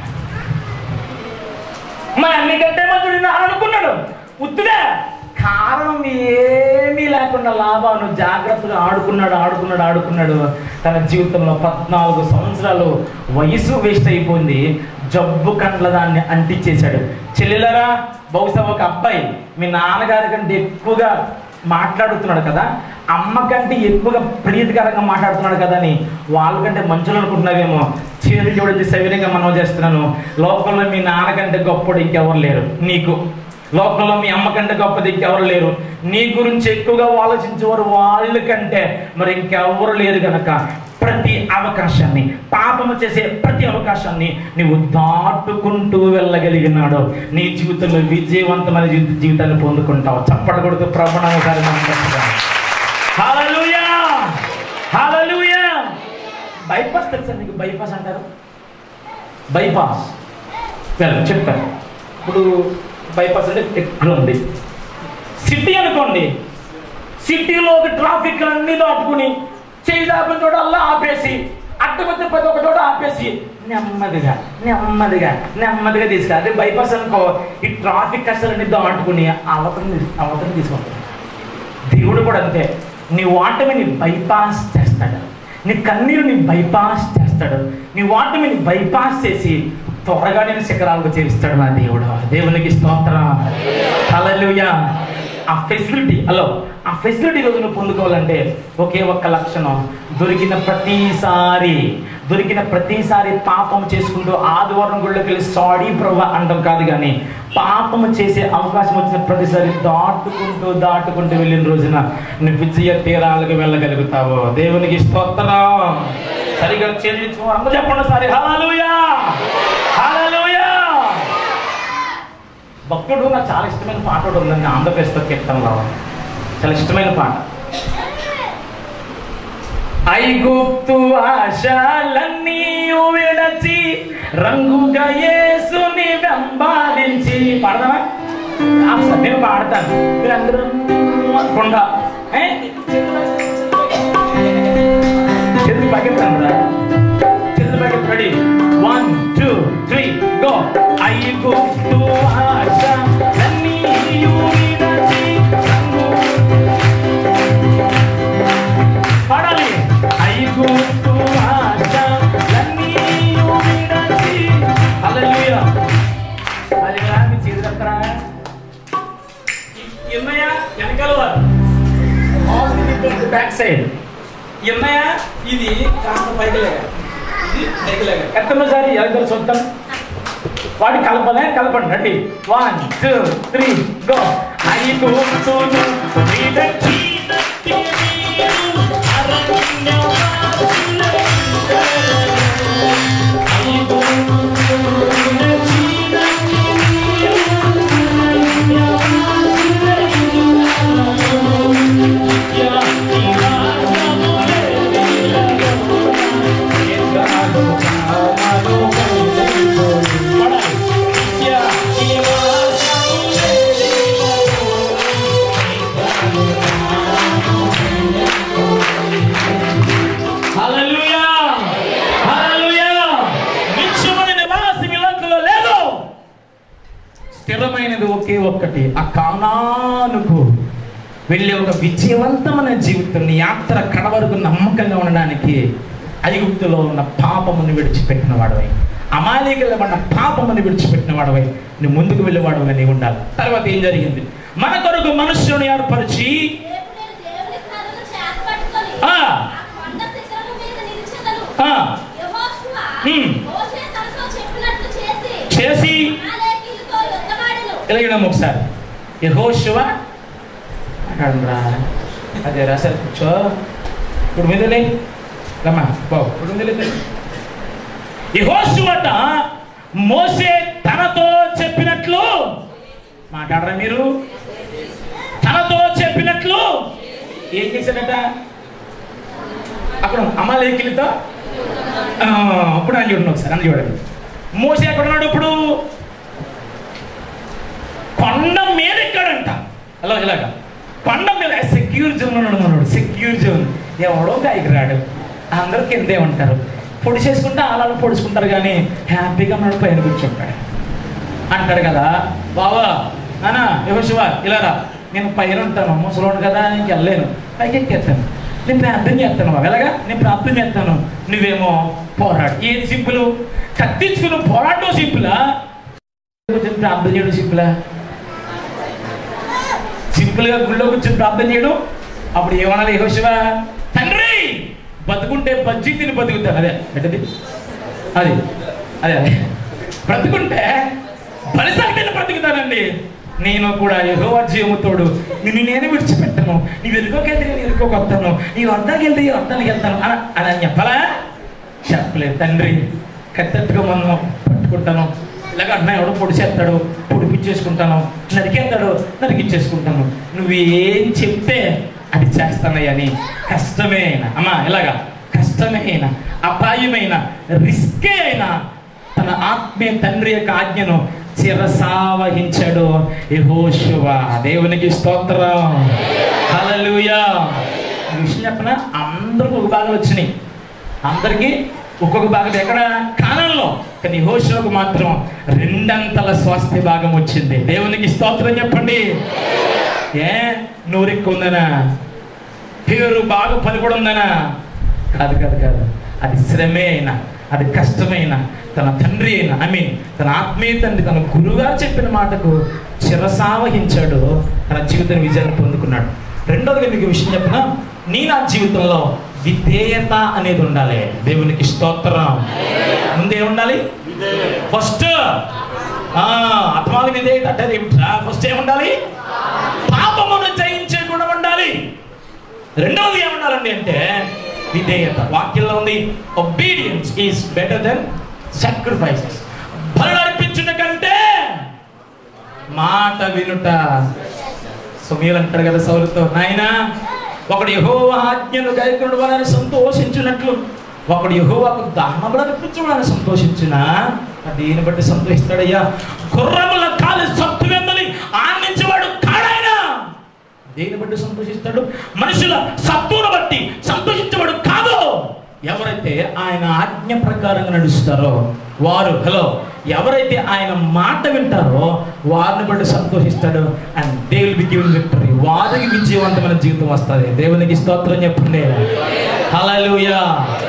మా అన్నికంటే మంచోడు ఈయన అని అనుకున్నాడు ఉత్తుగా కారణం ఏమీ లేకుండా లాభాను జాగ్రత్తగా ఆడుకున్నాడు ఆడుకున్నాడు ఆడుకున్నాడు తన జీవితంలో పద్నాలుగు సంవత్సరాలు వయసు వేస్ట్ అయిపోయింది జబ్బు కండ్ల దాన్ని అంటించేశాడు చెల్లెలరా బహుశా ఒక అబ్బాయి మీ నాన్నగారి కంటే ఎక్కువగా మాట్లాడుతున్నాడు కదా అమ్మ కంటే ఎక్కువగా ప్రీతికరంగా మాట్లాడుతున్నాడు కదా అని వాళ్ళకంటే మంచులు అనుకుంటున్నావేమో చేతి చూడండి సవినంగా మనం చేస్తున్నాను లోకంలో మీ నాన్నకంటే గొప్పడు ఇంకెవరు లేరు నీకు లోకంలో మీ అమ్మ కంటే గొప్ప దిక్కు ఎవరు లేరు నీ గురించి ఎక్కువగా ఆలోచించేవారు వాళ్ళ కంటే మరి ఇంకెవరు లేరు గనక ప్రతి అవకాశాన్ని పాపము చేసే ప్రతి అవకాశాన్ని నీవు దాటుకుంటూ వెళ్ళగలిగినాడు నీ జీవితంలో విజయవంతమైన జీవిత జీవితాన్ని పొందుకుంటావు చప్పట కొడుతూ ప్రభుత్వం హల్లెలూయా హల్లెలూయా బైపాస్ తెలుసా మీకు బైపాస్ అంటారు బైపాస్ వెళ్ళండి చెప్తాను ఇప్పుడు బైపాస్ అంటే ఎక్కడ ఉంది సిటీ అనుకోండి సిటీలో ఒక ట్రాఫిక్ అన్ని దాటుకుని చేయి దాపిన చోట అల్లా ఆపేసి అడ్డకొచ్చే ప్రతి ఒక్క చోట ఆపేసి నెమ్మదిగా నెమ్మదిగా నెమ్మదిగా తీసుకు అదే బైపాస్ అనుకో ఈ ట్రాఫిక్ కష్టాలన్నీ దాటుకుని అవతరం అవతరం తీసుకుంటాం దేవుడు కూడా అంతే నీ వాటమిని బైపాస్ చేస్తాడు నీ కన్నీరుని బైపాస్ చేస్తాడు నీ వాటమిని బైపాస్ చేసి త్వరగా నేను శిఖరాలకు చేరుస్తాడు నా దేవుడు దేవునికి స్తోత్రం హల్లెలూయా ఆ ఫెసిలిటీ హలో ఆ ఫెసిలిటీ రోజు నువ్వు పొందుకోవాలంటే ఒకే ఒక్క లక్షణం దొరికిన ప్రతిసారి దొరికిన ప్రతిసారి పాపం చేసుకుంటూ ఆదివారం గుళ్ళకి వెళ్ళి సాడీ ప్రభా అంటాం కాదు కానీ పాపం చేసే అవకాశం వచ్చిన ప్రతిసారి దాటుకుంటూ దాటుకుంటూ వెళ్ళిన రోజున నువ్వు విజయ తీరాలకు వెళ్ళగలుగుతావు దేవునికి స్తోత్రం సరిగా చెల్లించు అందరూ చెప్పండి సరే హల్లెలూయా హల్లెలూయా భక్తుడు నాకు చాలా ఇష్టమైన పాట ఒకటి ఉందండి ఆంధ్రప్రదేశ్లో కీర్తనలో చాలా ఇష్టమైన పాట ఐగుప్తు ఆశాలన్నీ విడచి రంగుగా యేసుని వెంబాడించి పాడదామా ఆ, సరే, నేను పాడతాను మీరందరూ కొండ ఏ? చేతులు పైకెత్తాను రా చేతులు పైకెత్తి ready one two three go ఐగుప్తు ఆశాలన్నీ విడచి రంగు పాడాలి ఐగుప్తు ఆశలన్నీ విడచి హల్లెలూయా అది రాని చేదత్రా ఎన్నయ్యా వెనకాల వారు బ్యాక్ సైడ్ ఎన్నయ్యా ఇది కాస్త పైకి లేక ఇది పైకి లేక ఎత్తమోసారి ఎవరితో చూద్దాం వాడి కలపలే కలపండి రండి వన్ టూ త్రీ గో ఐగుప్తు విడచి హల్లెలూయా హల్లెలూయా నిత్యమైన నివాసం ఈ లోకంలో లేదు స్థిరమైనది ఒకే ఒక్కటి ఆ కానానుకు వెళ్ళే ఒక విజయవంతమైన జీవితం నీ యాత్ర కడ వరకు నమ్మకంగా ఉండడానికి ఐగుప్తులో ఉన్న పాపమును విడిచిపెట్టిన వాడవై అమాలీకల ఉన్న పాపమును విడిచిపెట్టిన వాడవై నువ్వు ముందుకు వెళ్ళేవాడుగా నీవు ఉండాలి తర్వాత ఏం జరిగింది మన కొరకు మనుష్యుని ఏర్పరిచి దేవుని దేవుని కర్రను చేతపట్టుకొని ఆ. ఆ కొండ శిఖరము మీద నిలిచెదరు. ఆ, యెహోషువ హ్మ్. మోషే తనతో చెప్పినట్లు చేసి చేసి అమాలేకీయులతో యుద్ధమాడెను. ఎలాగినాము ఒకసారి యహోశివ రా అదే రా సార్ కూర్చో ఇప్పుడు మీదలే రమ్మా బాబు ఇప్పుడు మీదలే యహోశివట మోసే తనతో చెప్పినట్లు మాట్లాడరా మీరు తనతో చెప్పినట్లు ఏం చేశాడట అక్కడ అమాలేకిలతో ఆ, ఇప్పుడు అని చూడండి ఒకసారి అని చూడండి మోసే ఎక్కడ ఉన్నాడు ఇప్పుడు కొండ మీద ఎక్కడంట అలా ఇలాగా కొండ మీద సెక్యూర్ జోన్ ఉన్నాడు మనోడు సెక్యూర్ జోన్ ఎవడో గాయకు రాడు అందరూ కిందే ఉంటారు పొడి చేసుకుంటే అలా పొడుచుకుంటారు కానీ హ్యాపీగా మనోడు పైన కూర్చుంటాడు అంటాడు కదా బావా నానా శివ ఇలా రా నేను పైన ఉంటాను ముసలోడు కదా ఇంక వెళ్ళలేను పైకి ఎక్కేస్తాను నేను ప్రార్థన చేస్తాను బాబు ఎలాగా నేను ప్రార్థన చేస్తాను నువ్వేమో పోరాడు ఏది సింపుల్ కత్తించుకుని పోరాటం సింపులా కూర్చొని ప్రార్థన చేయడం సింపులా సింపుల్ గా గుళ్ళో కూర్చొని ప్రార్థన చేయడం అప్పుడు ఏమనాలి యెహోషువ తండ్రి బతుకుంటే బజ్జీ తిని బతుకుతాను అదే ఏంటది అది అదే అదే బ్రతుకుంటే బలిసాగిని బ్రతుకుతానండి నేను కూడా యెహోవా జీవముతోడు నిన్ను నేను విడిచిపెట్టను నీ వెనుకోకెళ్తే నేను వెనుకోకి వస్తాను నీ వద్దకి వెళ్తే ఈ వద్దానికి వెళ్తాను అని అని అని చెప్పాలా చెప్పలేదు తండ్రి కత్తెత్తుగా మనం పట్టుకుంటాను ఇలాగ అన్న ఎవడో పొడిచేస్తాడు పొడిపించేసుకుంటాను నరికేస్తాడు నరికిచ్చేసుకుంటాను నువ్వేం చెప్తే అది చేస్తానయ్యని కష్టమే అయినా అమ్మా ఇలాగా కష్టమే అయినా అపాయమైన రిస్కే అయినా తన ఆత్మీయ తండ్రి యొక్క ఆజ్ఞను చిరసావహించాడు యెహోషువ దేవునికి స్తోత్రం హల్లెలూయా ఈ విషయం చెప్పన అందరికి ఒక భాగం వచ్చినాయి అందరికీ ఒక్కొక్క భాగం ఎక్కడ కాలంలో కానీ యెహోషువకు మాత్రం రెండంతల స్వాస్థ్య భాగం వచ్చింది దేవునికి స్తోత్రం చెప్పండి ఏ నూరెక్కు ఉందనా పేరు బాగా పలుకుడు ఉందనా కాదు కాదు కాదు అది శ్రమే అయినా అది కష్టమైన తన తండ్రి అయిన ఐ మీన్ తన ఆత్మీయ తండ్రి తన గురువుగారు చెప్పిన మాటకు చిరసావహించాడు తన జీవితం విజయాన్ని పొందుకున్నాడు రెండోదిగా మీకు విషయం చెప్పిన నీ నా జీవితంలో విధేయత అనేది ఉండాలి దేవునికి స్తోత్రం ముందే ఉండాలి ఫస్ట్ ఆత్మాల విధేయత అంటే ఏమిట్రా ఫస్ట్ ఏముండాలి పాపమును జయించే గుణం ఉండాలి రెండవది ఏముండాలండి అంటే విధేయత వాక్యంలో ఉంది obedience is better than sacrifices బలు అర్పించుట కంటే మాట వినుట సుమీలు అంటారు కదా సౌలుతో నాయన ఒకడు యహోవ ఆజ్ఞను గైకుడు వలని సంతోషించినట్లు ఒకడు యహోవాకు దహనములు అర్పించమని సంతోషించిన దీన్ని బట్టి సంతోషిస్తాడయ్యా గుర్రముల కాలు సత్తు వెందలి ఆనందించేవాడు కాడాయన దేని బట్టి సంతోషిస్తాడు మనుషుల సత్తును బట్టి సంతోషించేవాడు కాదు ఎవరైతే ఆయన ఆజ్ఞ ప్రకారంగా నడుస్తారో వారు హలో ఎవరైతే ఆయన మాట వింటారో వారిని బట్టి సంతోషిస్తాడు and they will be given victory వారికి విజయవంతమైన జీవితం వస్తుంది దేవునికి స్తోత్రం చెప్పండి హల్లెలూయా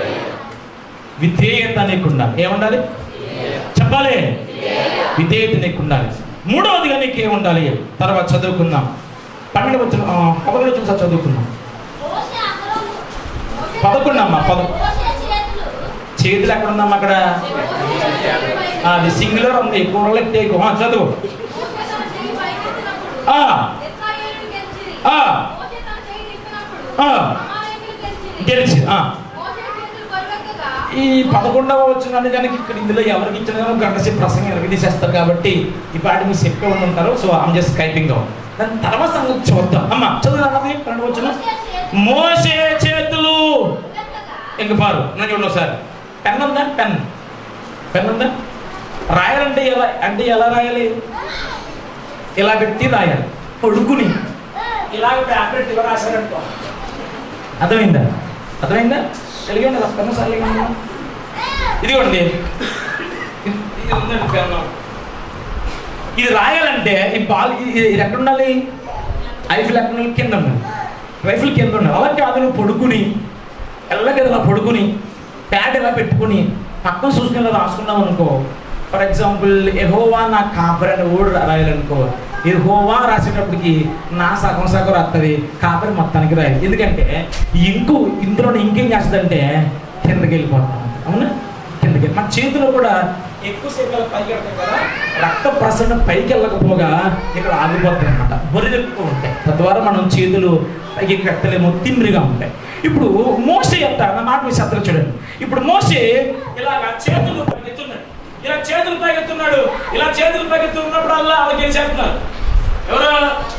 విధేయత నీకుండా ఏముండాలి చెప్పాలి విధేయత నీకుండాలి మూడవదిగా నీకు ఏముండాలి తర్వాత చదువుకుందాం పన్నెండు వచ్చిన పదకొండు వచ్చిన సార్ చదువుకుందాం మోషే అహరోను, మోషే పదకొండు అమ్మా, పద- మోషే చేతులు చేతులు ఎక్కడ ఉందమ్మా అక్కడ ఆ, అది సింగులర్ ఉంది కూరలు టేకు ఆ, చదువు మోషే తన చెయ్యి పైకెత్తినప్పుడు ఆ, ఇశ్రాయేలు గెలిచిరి. ఆ. మోషే తన చెయ్యి దింపినప్పుడు ఆ. అమాలేకులు గెలిచిరి. గెలిచి ఆ. మోషే చేతులు బరువెక్కగా ఈ పదకొండవ వచ్చిన కనుక ఇక్కడ ఇందులో ఎవరికి ఇచ్చిన గంట సేపు ప్రసంగం ఎవరికి తీసేస్తారు కాబట్టి ఈ పాటి మీరు చెప్పే ఉండి ఉంటారు సో ఐమ్ జస్ట్ స్కైపింగ్ దాని తర్వాత సంగతి చూద్దాం అమ్మ చదువు అన్నది రెండు వచ్చిన మోషే చేతులు మోసే చేతులు బరువెక్కగా ఇంక పారు నన్ను చూడండి ఒకసారి పెన్ ఉందా పెన్ పెన్ ఉందా రాయాలంటే ఎలా అంటే ఎలా రాయాలి ఇలా పెట్టి రాయాలి పడుకుని ఇలాగ పేపర్ ఇలా రాశారనుకో అర్థమైందా అర్థమైందా తెలియండి పెన్ను సార్ ఇదిగోండి ఇది ఇది ఉందండి పెన్ను ఇది రాయాలంటే ఈ బాల్ ఇది ఇది ఎక్కడ ఉండాలి ఐఫిల్ ఎక్కడ ఉండాలి కింద ఉండాలి రైఫిల్ కింద ఉండాలి అలా కాదు నువ్వు పడుకుని ఎల్లకి ఇలా పడుకుని ప్యాడ్ ఇలా పెట్టుకుని పక్కన చూసుకుని ఇలా రాసుకున్నాం అనుకో ఫర్ ఎగ్జాంపుల్ ఎహోవా నా కాపరి అని ఊడు రాయాలనుకో ఎహోవా రాసేటప్పటికి నా సగం సగం రాస్తుంది కాపరి మొత్తానికి రాయాలి ఎందుకంటే ఇంకు ఇందులో ఇంకేం చేస్తుందంటే కిందకి వెళ్ళిపోతాం అవునా కిందకి మన చేతిలో కూడా ఎక్కువసేపు ఇలా పైకి వెళ్తాం కదా రక్త ప్రసరణ పైకి వెళ్ళకపోగా ఇక్కడ ఆగిపోతాయి అనమాట బొరిదెక్కుతూ ఉంటాయి తద్వారా మనం చేతులు పైకి కట్టలేమో తిమ్మిరిగా ఉంటాయి ఇప్పుడు మోసే ఎంత నా మాట మీ శ్రద్ధ చూడండి ఇప్పుడు మోసే ఇలాగ చేతులు పైకెత్తున్నాడు ఇలా చేతులు పైకెత్తున్నాడు ఇలా చేతులు పైకెత్తున్నప్పుడు అలా అలా గెలిచేస్తున్నారు ఎవరు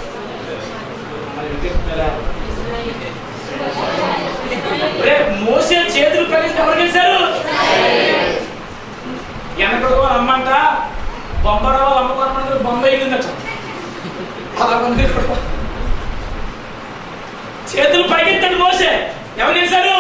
రే, మోసే చేతులు పైకెత్తి ఎవరు గెలిచారు వెనకడు అమ్మంట బొమ్మరో అమ్మకొరమంటే బొమ్మ వెళ్ళిందట అలా ఉంది చేతులు పైకెత్తాడు మోసే ఎవరు గెలిచారు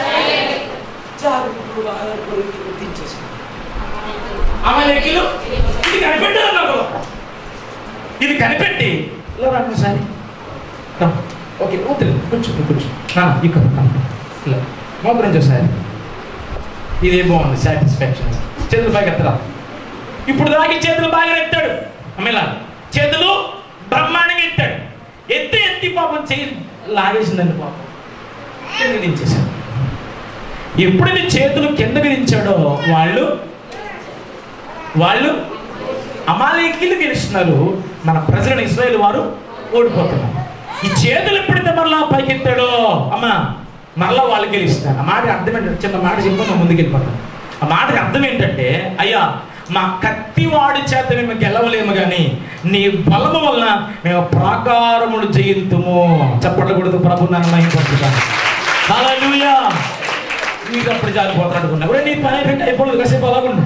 అమలేకిలు ఇది కనిపెట్టారు నాకు ఇది కనిపెట్టి ఇలా రండి సార్ ఓకే వద్దు కూర్చో కూర్చో ఇక్కడ ఇలా మోకరించో సార్ ఇదే బాగుంది సాటిస్ఫాక్షన్ చేతులు పైకి ఎత్తరా ఇప్పుడు దాకి చేతులు బాగా ఎత్తాడు అమ్మేలా చేతులు బ్రహ్మాండంగా ఎత్తాడు ఎత్తి ఎత్తి పాపం చేయి లాగేసిందండి పాపం కింద దించేశాడు ఎప్పుడైతే చేతులు కిందకి దించాడో వాళ్ళు వాళ్ళు అమాలేకీలు గెలుస్తున్నారు మన ప్రజలను ఇస్రాయేల్ వారు ఓడిపోతున్నారు ఈ చేతులు ఎప్పుడైతే మరలా పైకెత్తాడో అమ్మా మరలా వాళ్ళు గెలుస్తారు ఆ మాట అర్థం ఏంటంటే చిన్న మాట చెప్పి మనం ముందుకు వెళ్ళిపోతాం ఆ మాటకి అర్థం ఏంటంటే అయ్యా మా కత్తివాడి చేత మేము గెలవలేము కానీ నీ బలము వలన మేము ప్రాకారములు జయింతుము చప్పట్లు కొడుతూ ప్రభు నన్ను మహిమపడుతున్నాను హల్లెలూయా మీకు అప్పుడు జారిపోతారు అనుకున్నా ఒరేయ్, నీ పని అయిపోయింది అయిపోలేదు కాసేపు అలాగుండు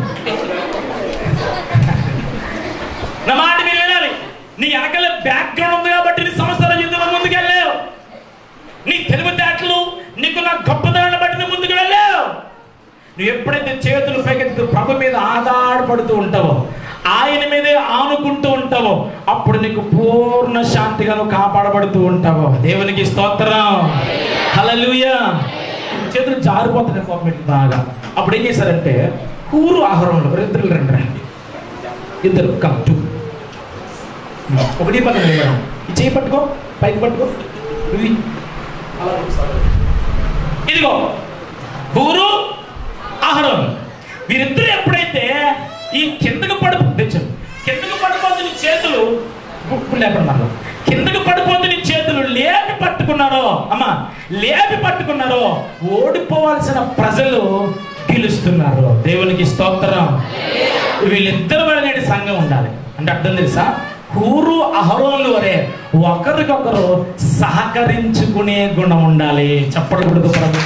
నా మాట మీరు వినాలి నీ వెనకాల బ్యాక్గ్రౌండ్ ఉంది కాబట్టి నీ సంవత్సరాల యుద్ధంలో ముందుకు వెళ్ళావు నీ తెలివితేటలు నీకు నా గొప్పతనాన్ని బట్టి నువ్వు ముందుకు వెళ్ళావు నువ్వు ఎప్పుడైతే చేతులు పైకెత్తు ప్రభు మీద ఆధారపడుతూ ఉంటావో ఆయన మీదే ఆనుకుంటూ ఉంటావో అప్పుడు నీకు పూర్ణ శాంతిగా నువ్వు కాపాడబడుతూ ఉంటావో దేవునికి స్తోత్రం హల్లెలూయా చేతులు జారిపోతున్నాయి కోపం మీకు బాగా అప్పుడు ఏం చేశారంటే కూరు ఆహారంలో ఇద్దరు రండి రండి ఇద్దరు కమ్ టూ ఒకటి పక్కన నిలబడండి. ఈ చేయి పట్టుకో పైకి పట్టుకో ఇది అలా ఒకసారి. ఇదిగో ఊరు ఆహారం వీరిద్దరు ఎప్పుడైతే ఈ కిందకు పడిపో తెచ్చారు కిందకు పడిపోతున్న చేతులు ఇప్పుడు లేకుండా మరలా. కిందకు పడిపోతున్న చేతులు లేపి పట్టుకున్నారో అమ్మా లేపి పట్టుకున్నారో ఓడిపోవాల్సిన ప్రజలు గెలుస్తున్నారు దేవునికి స్తోత్రం వీళ్ళిద్దరు వరనేటి సంఘం ఉండాలి అంటే అర్థం తెలుసా హూరు అహరోన్లు వరే ఒకరికొకరు సహకరించుకునే గుణం ఉండాలి చెప్పకూడదు ప్రభు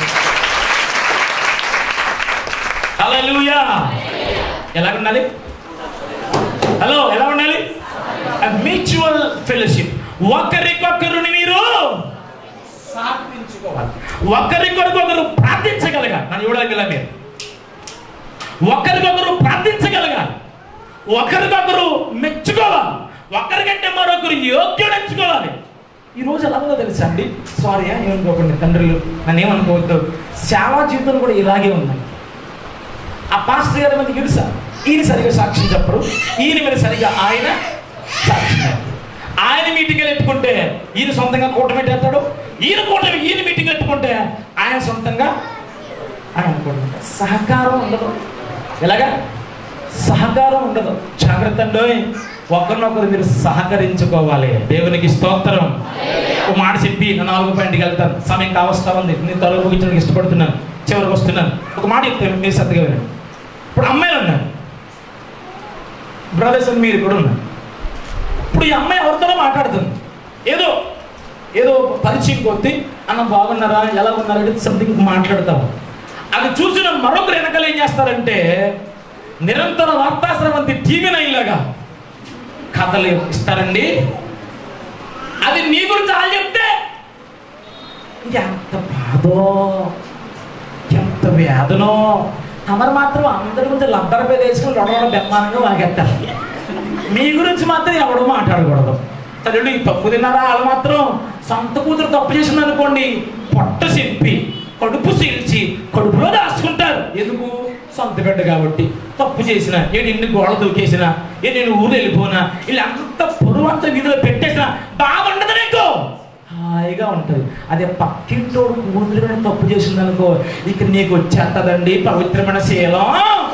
హల్లెలూయా ఎలా ఉండాలి హలో ఎలా ఉండాలి మ్యూచువల్ ఫెలోషిప్ ఒకరికొకరుని మీరు సాధించుకోవాలి ఒకరికొకరు ప్రార్థించగలగాలి నన్ను చూడగల మీరు ఒకరికొకరు ప్రార్థించగలగాలి ఒకరికొకరు మెచ్చుకోవాలి ఒకరికంటే మరొకరు యోగ్యుడు ఎంచుకోవాలి ఈ రోజు ఎలా ఉందో తెలుసా అండి సారీ ఏమనుకోకండి తండ్రులు నన్ను ఏమనుకోవద్దు సేవా జీవితం కూడా ఇలాగే ఉందండి ఆ పాస్టర్ గారి మంది తెలుసా ఈయన సరిగా సాక్ష్యం చెప్పరు ఈయన మీద సరిగా ఆయన సాక్ష్యం చెప్పరు. ఆయన మీటింగ్ ఎత్తుకుంటే ఈయన సొంతంగా కూటమి ఎత్తాడు ఈయన కూటమి ఈయన మీటింగ్ ఎత్తుకుంటే ఆయన సొంతంగా ఆయన అనుకుంటాడు సహకారం ఉండదు ఎలాగా సహకారం ఉండదు జాగ్రత్త అండి ఒకరినొకరు మీరు సహకరించుకోవాలి దేవునికి స్తోత్రం ఒక మాట చెప్పి నా నాలుగు పాయింట్కి వెళ్తాను సమయం కావస్తా ఉంది నేను తలుపు ముగించడానికి ఇష్టపడుతున్నాను చివరికి వస్తున్నాను ఒక మాట చెప్తాను మీరు శ్రద్ధగా వినండి ఇప్పుడు అమ్మాయిలు ఉన్నారు బ్రదర్స్ అని మీరు కూడా ఉన్నారు ఇప్పుడు ఈ అమ్మాయి ఎవరితోనో మాట్లాడుతుంది ఏదో ఏదో పరిచయం కొద్ది అన్న బాగున్నారా ఎలా ఉన్నారా సంథింగ్ మాట్లాడతాము అది చూసిన మరొకరు వెనకాల ఏం చేస్తారంటే నిరంతర వార్తాశ్రవంతి టీవీ నైన్లాగా కథలు ఇస్తారండి అది నీ గురించి వాళ్ళు చెప్తే ఎంత బాధో ఎంత వేదనో తమరు మాత్రం అందరి గురించి లబ్బర్ మీద వేసుకుని రొడవడ బెమ్మానంగా వాగెత్తారు మీ గురించి మాత్రం ఎవడో మాట్లాడకూడదు తల్లి ఈ తప్పు తిన్నారా వాళ్ళు మాత్రం సొంత కూతురు తప్పు చేసింది అనుకోండి పొట్ట చెప్పి కడుపు సీల్చి కడుపులో దాచుకుంటారు ఎందుకు సొంత బిడ్డ కాబట్టి తప్పు చేసిన ఏడు ఇన్ని గోడ దూకేసిన ఏ నేను ఊరు వెళ్ళిపోయినా వీళ్ళంత పొరువు అంతా వీధిలో పెట్టేసిన బాగుండదు నీకు హాయిగా ఉంటుంది అదే పక్కింటోడు కూతురు కానీ తప్పు చేసింది అనుకో ఇక నీకు వచ్చేస్తుందండి పవిత్రమైన శీలం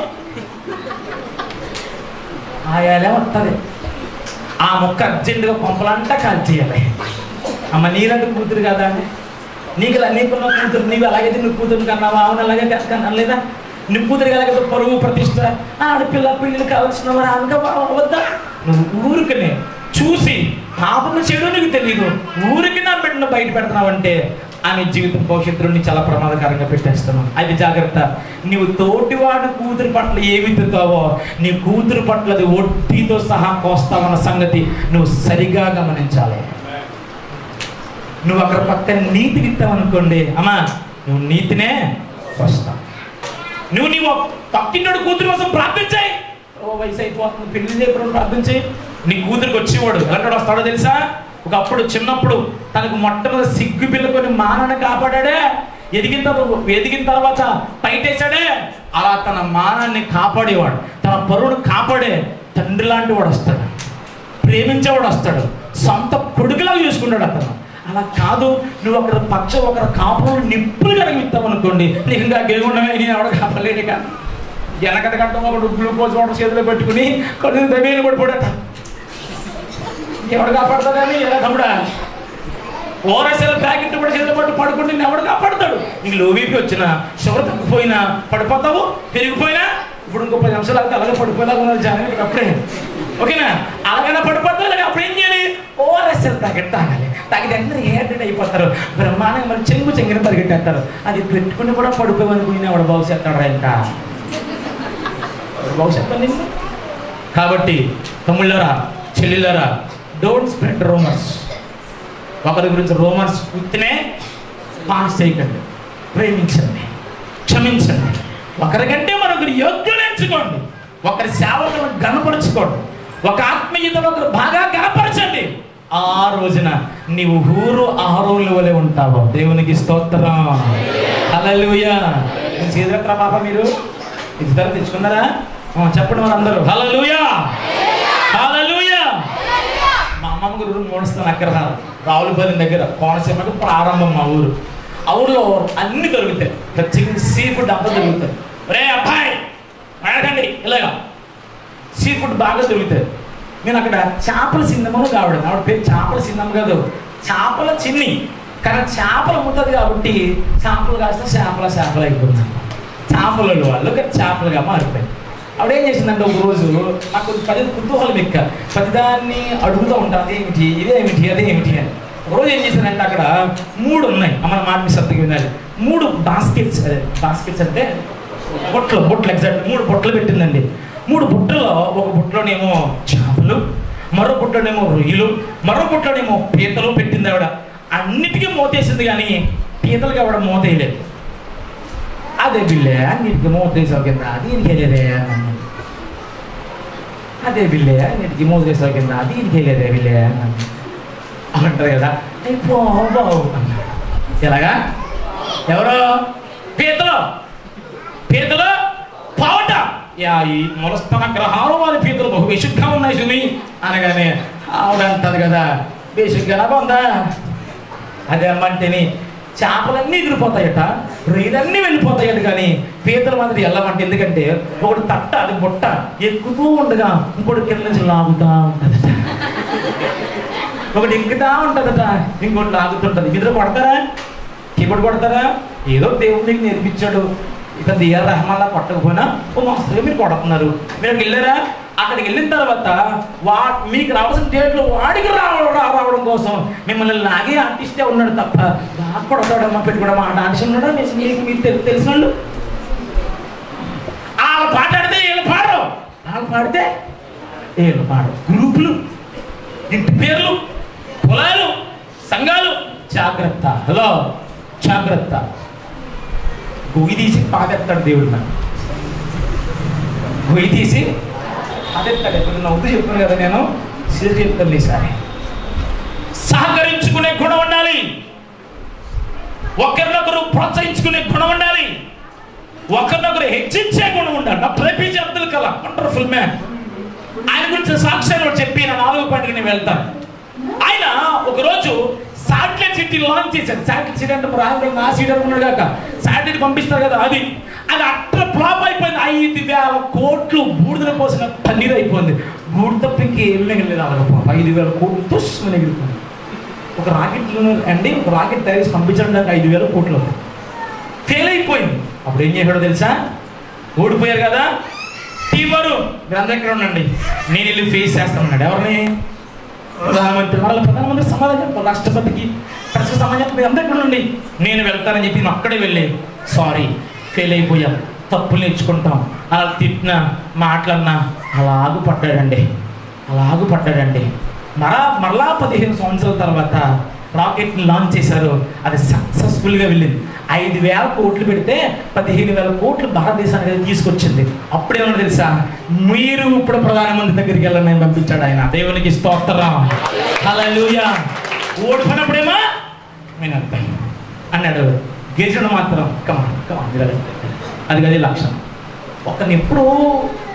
ఆయాలే వస్తుంది ఆ మొక్క అర్జెంటుగా పంపలంతా కాల్చేయాలి అమ్మ నీలాంటి కూతురు కదా అని నీకు ఇలా నీకున్న కూతురు నీవు అలాగైతే నువ్వు కూతురు కన్నావా అవును అలాగే కన్నా లేదా నీ కూతురు అలాగే పరువు ప్రతిష్ట ఆడపిల్ల పిల్లలు కావాల్సిన వారు అనగా వద్దా నువ్వు ఊరికనే చూసి పాపం చేయడం నీకు తెలియదు ఊరికి నా బిడ్డను బయట పెడుతున్నావంటే ఆమె జీవితం భవిష్యత్తుని చాలా ప్రమాదకరంగా పెట్టేస్తున్నాం అది జాగ్రత్త నీవు తోటివాడి కూతురు పట్ల ఏమి తిరుగుతావో నీ కూతురు పట్ల అది ఒడ్డీతో సహా కోస్తావన్న సంగతి నువ్వు సరిగా గమనించాలి నువ్వు అక్కడ పక్కన నీతి విత్తావనుకోండి అమ్మా నువ్వు నీతినే వస్తావు నువ్వు నీ పక్కింటోడు కూతురు కోసం ప్రార్థించాయి ఓ వయసు అయిపోతుంది పెళ్లి చేయడం ప్రార్థించాయి నీ కూతురికి వచ్చేవాడు ఎలాంటి వస్తాడో తెలుసా ఒకప్పుడు చిన్నప్పుడు తనకు మొట్టమొదటి సిగ్గు పిల్లుకొని మానని కాపాడాడే ఎదిగిన తర్వాత ఎదిగిన తర్వాత పైటేశాడే అలా తన మానాన్ని కాపాడేవాడు తన పరువును కాపాడే తండ్రి లాంటి వాడు వస్తాడు ప్రేమించేవాడు వస్తాడు సొంత కొడుకులా చూసుకుంటాడు అతను అలా కాదు నువ్వు ఒకరి పక్ష ఒకరి కాపురం నిప్పులు కలిగిస్తావు అనుకోండి నీకు ఇంకా గెలుగుండమే నేను ఎవడ కాపలేని కాదు వెనకటి గంట ఒకడు గ్లూకోజ్ వాటర్ చేతిలో పెట్టుకుని కొద్దిగా దమేలు పడిపోడట ఎవడు కాపాడతాడని ఎలా తమ్ముడా ఓరసల ప్యాకెట్ కూడా చేతులు పట్టు పడుకుంటే నిన్ను ఎవడు కాపాడతాడు నీకు లో బీపీ వచ్చినా షుగర్ తగ్గిపోయినా పడిపోతావు పెరిగిపోయినా ఇప్పుడు ఇంకో పది నిమిషాలు అయితే అలాగే పడిపోయేలాగా ఉన్నారు జనం ఇక్కడ అప్పుడే ఓకేనా అలాగైనా పడిపోతావు అలాగే అప్పుడు ఏం చేయాలి ఓఆర్ఎస్ఎల్ ప్యాకెట్ తాగాలి తాగితే అందరూ ఏటెడ్ అయిపోతారు బ్రహ్మాండంగా మరి చెంగు చెంగిన పరిగెట్టేస్తారు అది పెట్టుకుని కూడా పడిపోవనుకుని వాడు భవిష్యత్తాడు ఇంకా భవిష్యత్తు నిన్ను కాబట్టి తమ్ముళ్ళరా చెల్లిళ్ళరా డోంట్ స్ప్రెడ్ రోమర్స్ ఒకరి గురించి రోమర్స్ ఉత్తినే పాస్ చేయకండి ప్రేమించండి క్షమించండి ఒకరికంటే మరొకరు యోగ్యులు ఎంచుకోండి ఒకరి సేవకులను గనపరచుకోండి ఒక ఆత్మీయతను ఒకరు బాగా గనపరచండి ఆ రోజున నీవు ఊరు ఆరోలు వలె ఉంటావు దేవునికి స్తోత్రం హల్లెలూయా నేను చేదరా పాప మీరు ఇది ధర తెచ్చుకున్నారా ఆ, చెప్పండి మరి అందరూ హల్లెలూయా హల్లెలూయా మా అమ్మమ్మ గురు మోడుస్తాను అక్కడ రావులపల్లి దగ్గర కోనసీమకు ప్రారంభం మా ఊరు ఆ ఊర్లో అన్ని దొరుకుతాయి ప్రత్యేకంగా సీ ఫుడ్ అంతా దొరుకుతాయి రే అబ్బాయి అడగండి ఇలాగా సీ ఫుడ్ బాగా దొరుకుతాయి నేను అక్కడ చేపల సింధమను కావడం ఆవిడ పేరు చేపల సింధం కాదు చేపల చిన్ని కానీ చేపలు ఉంటుంది కాబట్టి చేపలు కాస్త చేపల చేపలు అయిపోతుంది చేపలు వాళ్ళు కానీ చేపలుగా మారిపోయింది ఆవిడ ఏం చేసిందంటే ఒక రోజు నాకు కొంచెం పది కుతూహలం ఎక్క ప్రతిదాన్ని అడుగుతూ ఉంటాను అదేమిటి ఇదేమిటి అదేమిటి అని ఒక రోజు ఏం చేసిందంటే అక్కడ మూడు ఉన్నాయి అమ్మ మాట మీ సత్తుకి వినాలి మూడు బాస్కెట్స్ అదే బాస్కెట్స్ అంటే బొట్లు బొట్లు ఎగ్జాక్ట్ మూడు బొట్లు పెట్టిందండి మూడు బుట్టలో ఒక బుట్టలోనేమో చేపలు మరో బుట్టలోనేమో రొయ్యలు మరో బుట్టలోనేమో పీతలు పెట్టింది ఆవిడ అన్నిటికీ మూతేసింది కానీ పీతలకి ఆవిడ మూత వేయలేదు అదే బిల్లే అన్నిటికీ మూత వేసావు కింద దీనికి వెళ్ళేదే అన్నాను. అదే బిల్లే అన్నిటికీ మూత వేసావు కింద దీనికి వెళ్ళేదే బిల్లే అన్నాను. అంటారు కదా "అయ్ బావు బావు అన్నాడు. ఎలాగా ఎవరు పీతలు పీతలు పావట యా ఈ మొలస్తన గ్రహాలు వారి పీతలు బహు విశుద్ధంగా ఉన్నాయి సుమి అనగానే ఆవిడ అంటది కదా బేసిక్గా ఉందా అదే అమ్మంటేని చేపలన్నీ ఎగిరిపోతాయట రొయ్యలన్నీ వెళ్ళిపోతాయట కానీ పీతల మాదిరి వెళ్ళమంటే ఎందుకంటే ఒకటి తట్ట అది బుట్ట ఎక్కుతూ ఉండగా ఇంకోటి కింద నుంచి లాగుతా ఉంటదట ఒకటి ఎక్కుతా ఉంటదట ఇంకోటి లాగుతుంటది నిద్ర కొడతారా కీబోర్డ్ కొడతారా ఏదో దేవుడు మీకు నేర్పించాడు ఇక దియర్ రహమాన్లా కొట్టకపోయినా ఓ మస్తుగా మీరు కొడుతున్నారు మీరు అక్కడికి వెళ్ళారా అక్కడికి వెళ్ళిన తర్వాత వా మీకు రావాల్సిన డేట్లు వాడికి రావడం రావడం కోసం మిమ్మల్ని లాగే ఆర్టిస్టే ఉన్నాడు తప్ప బాగా కొడతాడమ్మా పెట్టుకోవడం ఆ ఆర్టిస్ట్ ఉన్నాడా మీకు మీకు మీకు తెలి- తెలిసిన వాళ్ళు వాళ్ళు పాటాడితే వీళ్ళు పాడరు వాళ్ళు పాడితే వీళ్ళు పాడరు గ్రూపులు ఇంటి పేర్లు కులాలు సంఘాలు జాగ్రత్త హలో జాగ్రత్త గొయ్యి తీసి పాదెత్తాడు దేవుడు నాకు గొయ్యి తీసి పాదెత్తాడు ఎప్పుడు నవ్వుతూ చెప్తాను కదా నేను సీరియస్ చెప్తాను ఈసారి సహకరించుకునే గుణం ఉండాలి ఒకరినొకరు ప్రోత్సహించుకునే గుణం ఉండాలి ఒకరినొకరు హెచ్చించే గుణం ఉండాలి doctor APJ Abdul Kalam wonderful man ఆయన గురించి సాక్ష్యాలు ఒకటి చెప్పి నా నాలుగో పాయింట్కి నేను వెళ్తాను ఆయన ఒకరోజు శాటిలైట్ సిటీ లాంచ్ చేశాడు శాటిలైట్ సిటీ అంటే మరి ఆయన నా సీట్ అనుకున్నాడు కాక శాటిలైట్ పంపిస్తారు కదా అది అది అట్లా ఫ్లాప్ అయిపోయింది ఐదు వేల కోట్లు బూడిదల పోసిన పన్నీరు అయిపోయింది బూడిద తప్ప ఇంకేం మిగలేదు అలాగ పాపం ఐదు వేల కోట్లు తుస్ మిగిలిపోయింది ఒక రాకెట్ అండి ఒక రాకెట్ తయారు చేసి పంపించడానికి ఐదు వేల కోట్లు అవుతాయి ఫెయిల్ అయిపోయింది అప్పుడు ఏం చేశాడో తెలుసా ఓడిపోయారు కదా టీమరు మీరందరూ ఎక్కడ ఉండండి నేను వెళ్ళి ఫేస్ చేస్తామన్నాడు ఎవరిని ప్రధానమంత్రి వాళ్ళ ప్రధానమంత్రి సమాధానం చెప్పాలి రాష్ట్రపతికి ప్రజల సమాధానం చెప్పి అందరూ ఎక్కడ ఉండండి నేను వెళ్తానని చెప్పి నేను అక్కడే వెళ్ళి సారీ ఫెయిల్ అయిపోయాం తప్పులు నేర్చుకుంటాం అలా తిట్టినా మాటలన్నా అలాగు పడ్డాడండి అలాగు పడ్డాడండి మరా మరలా పదిహేను సంవత్సరాల తర్వాత రాకెట్ని లాంచ్ చేశారు అది సక్సెస్ఫుల్గా వెళ్ళింది ఐదు వేల కోట్లు పెడితే పదిహేను వేల కోట్లు భారతదేశానికి తీసుకొచ్చింది అప్పుడేమన్నా తెలుసా మీరు ఇప్పుడు ప్రధానమంత్రి దగ్గరికి వెళ్ళని పంపించాడు ఆయన దేవునికి స్తోత్రం హల్లెలూయా ఓడిపోయినప్పుడేమో నేను వెళ్తాను అన్నాడు గెలిచిన మాత్రం కమా కమా అది అది లక్ష్యం ఒకరిని ఎప్పుడు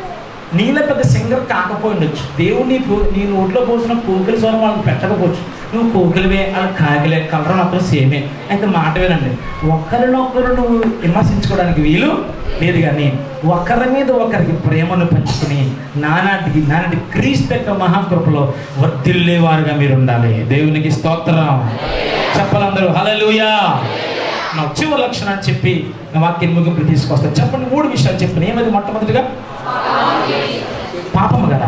నీళ్ళ పెద్ద సింగర్ కాకపోయి ఉండొచ్చు దేవుడు నీ పో- నీ నోట్లో పోసిన కోకిల స్వరం వాళ్ళకి పెట్టకపోవచ్చు నువ్వు కోకిలవే అలా కాకిలే కలర్ మాత్రం సేమే అయితే మాట వినండి ఒకరినొకరు నువ్వు విమర్శించుకోవడానికి వీలు లేదు కానీ ఒకరి మీద ఒకరికి ప్రేమను పంచుకుని నానాటికి నానాటి క్రీస్తు యొక్క మహాకృపలో వర్ధిల్లేవారుగా మీరు ఉండాలి దేవునికి స్తోత్రం చెప్పాలందరూ హల్లెలూయా నా చివరి లక్షణాన్ని చెప్పి నా వాక్యం ముగింపు తీసుకొస్తాను చెప్పండి మూడు విషయాలు చెప్పండి ఏమది మొట్టమొదటిగా పాపము కదా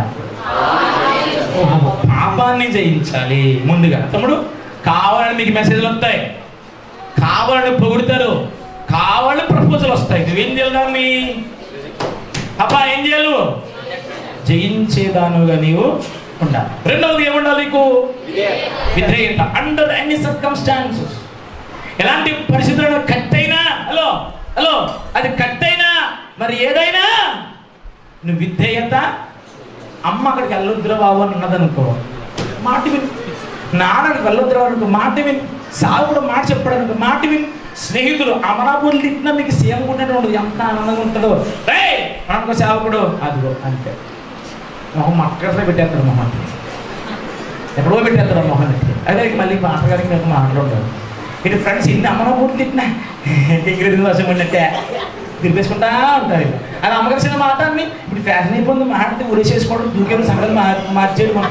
ఓహో పాపాన్ని జయించాలి ముందుగా తమ్ముడు కావాలని మీకు మెసేజ్లు వస్తాయి కావాలని పొగుడుతారు కావాలని ప్రపోజల్ వస్తాయి నువ్వేం చేయాలి దాన్ని అబ్బా ఏం చేయాలి నువ్వు? జయించేదానుగా నీవు ఉండాలి రెండవది ఏముండాలి నీకు విధేయత అండర్ ఎనీ సర్కమ్స్టాన్సెస్ ఎలాంటి పరిస్థితుల్లో కట్ అయినా హలో హలో అది కట్ అయినా మరి ఏదైనా నువ్వు విధేయత అమ్మ అక్కడికి వెళ్ళొద్దురా బాబు అని ఉన్నదనుకో మాట విని నాన్నకి వెళ్ళొద్దురా అనుకో మాట విని సాగుడు మాట చెప్పడానికి మాట విని స్నేహితులు అమరాపూర్లు తిట్టినా మీకు సీఎం ఉండేటువంటి ఎంత ఆనందంగా ఉంటుందో రే అనుకో సేవకుడు అదిగో అంతే మొహం మక్కసే పెట్టేస్తారు మొహం ఎప్పుడో పెట్టేస్తారు మొహం అదే మళ్ళీ మాటగారికి మీకు మాటలు ఉంటారు ఇటు ఫ్రెండ్స్ ఇన్ని అమరాపూర్లు తిట్టినా దగ్గర వర్షం ఉన్నట్టే తిరిపేసుకుంటా ఉంటారు అది అమ్మకలిసిన మాట అన్ని ఇప్పుడు ఫ్యాషన్ అయిపోయింది మాట్లాడితే ఉరేసేసుకోవడం దూకే సంగతి మార్చేది మనం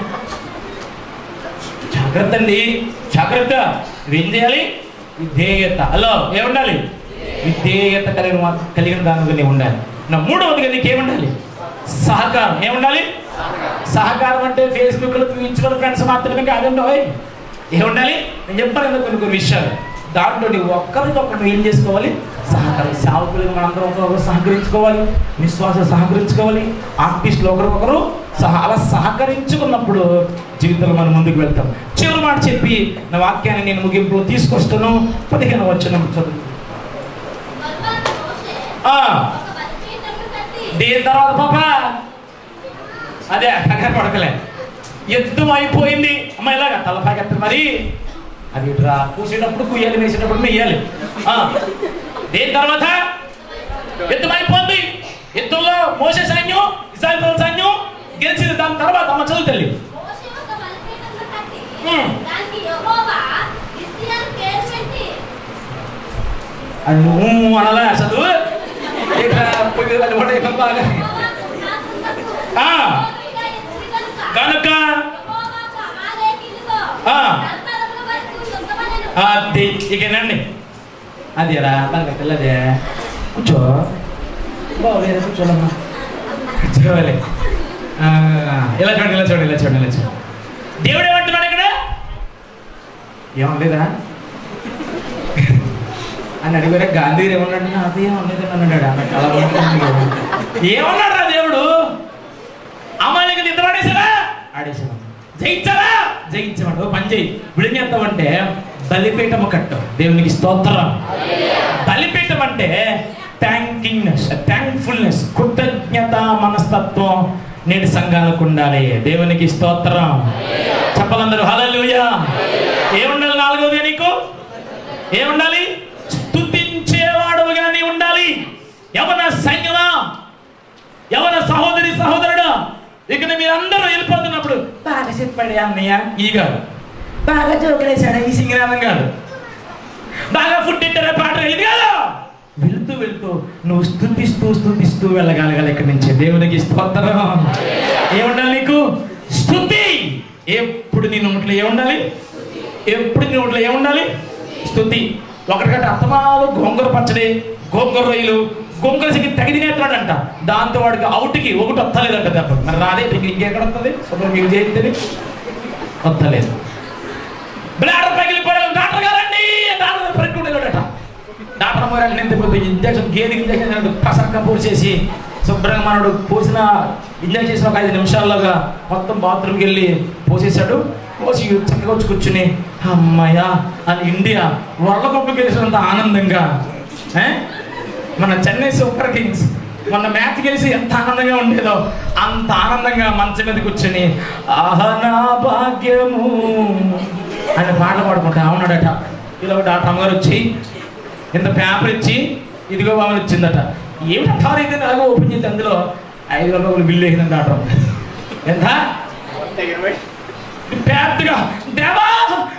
జాగ్రత్త అండి జాగ్రత్త ఏం చేయాలి విధేయత హలో ఏముండాలి విధేయత కలిగిన వా- కలిగిన దానిగా ఉండాలి నా మూడవదిగా నీకు ఏముండాలి సహకారం ఏముండాలి సహకారం అంటే ఫేస్బుక్ లో మ్యూచువల్ ఫ్రెండ్స్ మాత్రమే కాదండి ఓయ్. ఏముండాలి నేను చెప్పాను కదా కొన్ని కొన్ని విషయాలు దాంట్లో నువ్వు ఒక్కరికొకరు నువ్వు ఏం చేసుకోవాలి సహకారం సేవకులు మనందరం ఒకరొకరు సహకరించుకోవాలి విశ్వాసం సహకరించుకోవాలి ఆర్టిస్టులు ఒకరికొకరు సహ అలా సహకరించుకున్నప్పుడు జీవితంలో మనం ముందుకు వెళ్తాం చివరి మాట చెప్పి నా వాక్యాన్ని నేను ముగింపులో తీసుకొస్తాను పదిహేను వచ్చిన చదువు బలవాన్ మోషే ఆ, ఒక బలిపీఠమును కట్టి దీని తర్వాత పాప అదే కంగారు పడకలే యుద్ధం అయిపోయింది అమ్మ ఇలాగా తలపాకెత్త మరి అది రా కూసేటప్పుడు కుయ్యాలి వేసేటప్పుడు మెయ్యాలి ఆ, దీని తర్వాత యుద్ధం అయిపోయింది యుద్ధంలో మోసే సైన్యం ఇస్రాయల్ సైన్యం గెలిచింది దాని తర్వాత అమ్మ చదువు తల్లి మోషే ఒక బలిపీఠమును కట్టి హ్మ్. దానికి యెహోవా ఇస్రాయేల్ పేరు పెట్టి అది నువ్వు అనలా చదువు ఇక పొయ్యి అది కూడా ఇక బాగా యెహోవాకు నాకున్నకు ఆ. యెహోవా ఎత్తిరి కనుక కనుక యెహోవాకు అమాలేకీయులతో ఆ. నలుమరముల వరకు యుద్ధమనెను. అది ఇకనండి అది రా బాగా పిల్లదే కూర్చో బాగోలేదు కూర్చోలమ్మా కూర్చోవాలి ఆ, ఇలా చూడండి ఇలా చూడండి ఇలా చూడండి ఇలా చూడండి దేవుడు ఏమంటున్నాడు ఇక్కడ ఏమనలేదా అని అడిగారా గాంధీ ఏమన్నాడు అది ఏమనలేదు అని అన్నాడు ఆమె అలా ఉంటుంది. ఏమన్నాడు రా దేవుడు అమ్మాయిలకి నిద్రపడేసారా ఆడేసాను జయించారా జయించమంట ఓ పని చేయి ఇప్పుడు ఏం చేస్తామంటే బలిపీఠము కట్టు దేవునికి స్తోత్రం బలిపీఠం అంటే థ్యాంకింగ్నెస్ థ్యాంక్ఫుల్నెస్ కృతజ్ఞత మనస్తత్వం నేటి సంఘాలకు ఉండాలి దేవునికి స్తోత్రం చెప్పాలందరూ హల్లెలూయా ఏముండాలి నాలుగోది నీకు ఏముండాలి స్తుతించేవాడుగా నీ ఉండాలి యవన సైన్యమా యవన సహోదరి సహోదరుడు ఇక్కడ మీరందరూ వెళ్ళిపోతున్నప్పుడు బాగా చెప్పాడే అన్నయ్య ఈ కాదు బాగా జోకులేశాడు ఈ సింగనాథం కాదు బాగా ఫుడ్ తింటారా పాట ఇది కాదు వెళ్తూ వెళ్తూ నువ్వు స్థుతిస్తూ స్థుతిస్తూ వెళ్ళగలగాలి ఇక్కడి నుంచి దేవునికి స్తోత్రం ఏముండాలి నీకు స్థుతి ఎప్పుడు నీ నోట్లో ఏముండాలి ఎప్పుడు నీ నోట్లో ఏముండాలి స్థుతి ఒకటికంటే అత్తమాలు గోంగూర పచ్చడి గోంగూర రొయ్యలు గోంగూర సిగ్గి తగి తినేస్తున్నాడంట దాంతో వాడికి అవుట్కి ఒకటి వస్తలేదంట దెబ్బ మరి రాదే నీకు ఇంకెక్కడ వస్తుంది శుభ్రం మీకు చేస్తుంది వస్తలేదు బ్లాడర్ పగిలిపోయాడు డాక్టర్ గారండి డాక్టర్ పరికుండేవాడట డాక్టర్ గారు నేను పోతే ఇంజక్షన్ గేదెకి ఇంజక్షన్ పసరక పోసేసి శుభ్రంగా మనడు పోసిన ఇంజక్షన్ చేసిన ఒక ఐదు నిమిషాల్లోగా మొత్తం బాత్రూమ్కి వెళ్ళి పోసేశాడు పోసి చక్కగా వచ్చి కూర్చుని అమ్మయ్యా అని ఇండియా వరల్డ్ కప్ గెలిచినంత ఆనందంగా ఏ? మన చెన్నై సూపర్ కింగ్స్ మొన్న మ్యాచ్ గెలిచి ఎంత ఆనందంగా ఉండేదో అంత ఆనందంగా మంచం మీద కూర్చుని ఆహనా భాగ్యము ఆయన పాటలు పాడుకుంటా ఉన్నాడట ఇలా డాక్టర్ అమ్మగారు వచ్చి ఇంత పేపర్ ఇచ్చి ఇదిగో బామని ఇచ్చిందట ఏమిటంటారు ఇది నాకు ఓపెన్ చేసి అందులో ఐదు వందల రూపాయలు బిల్లు వేసింది డాక్టర్ ఎంత పెద్దగా దేవా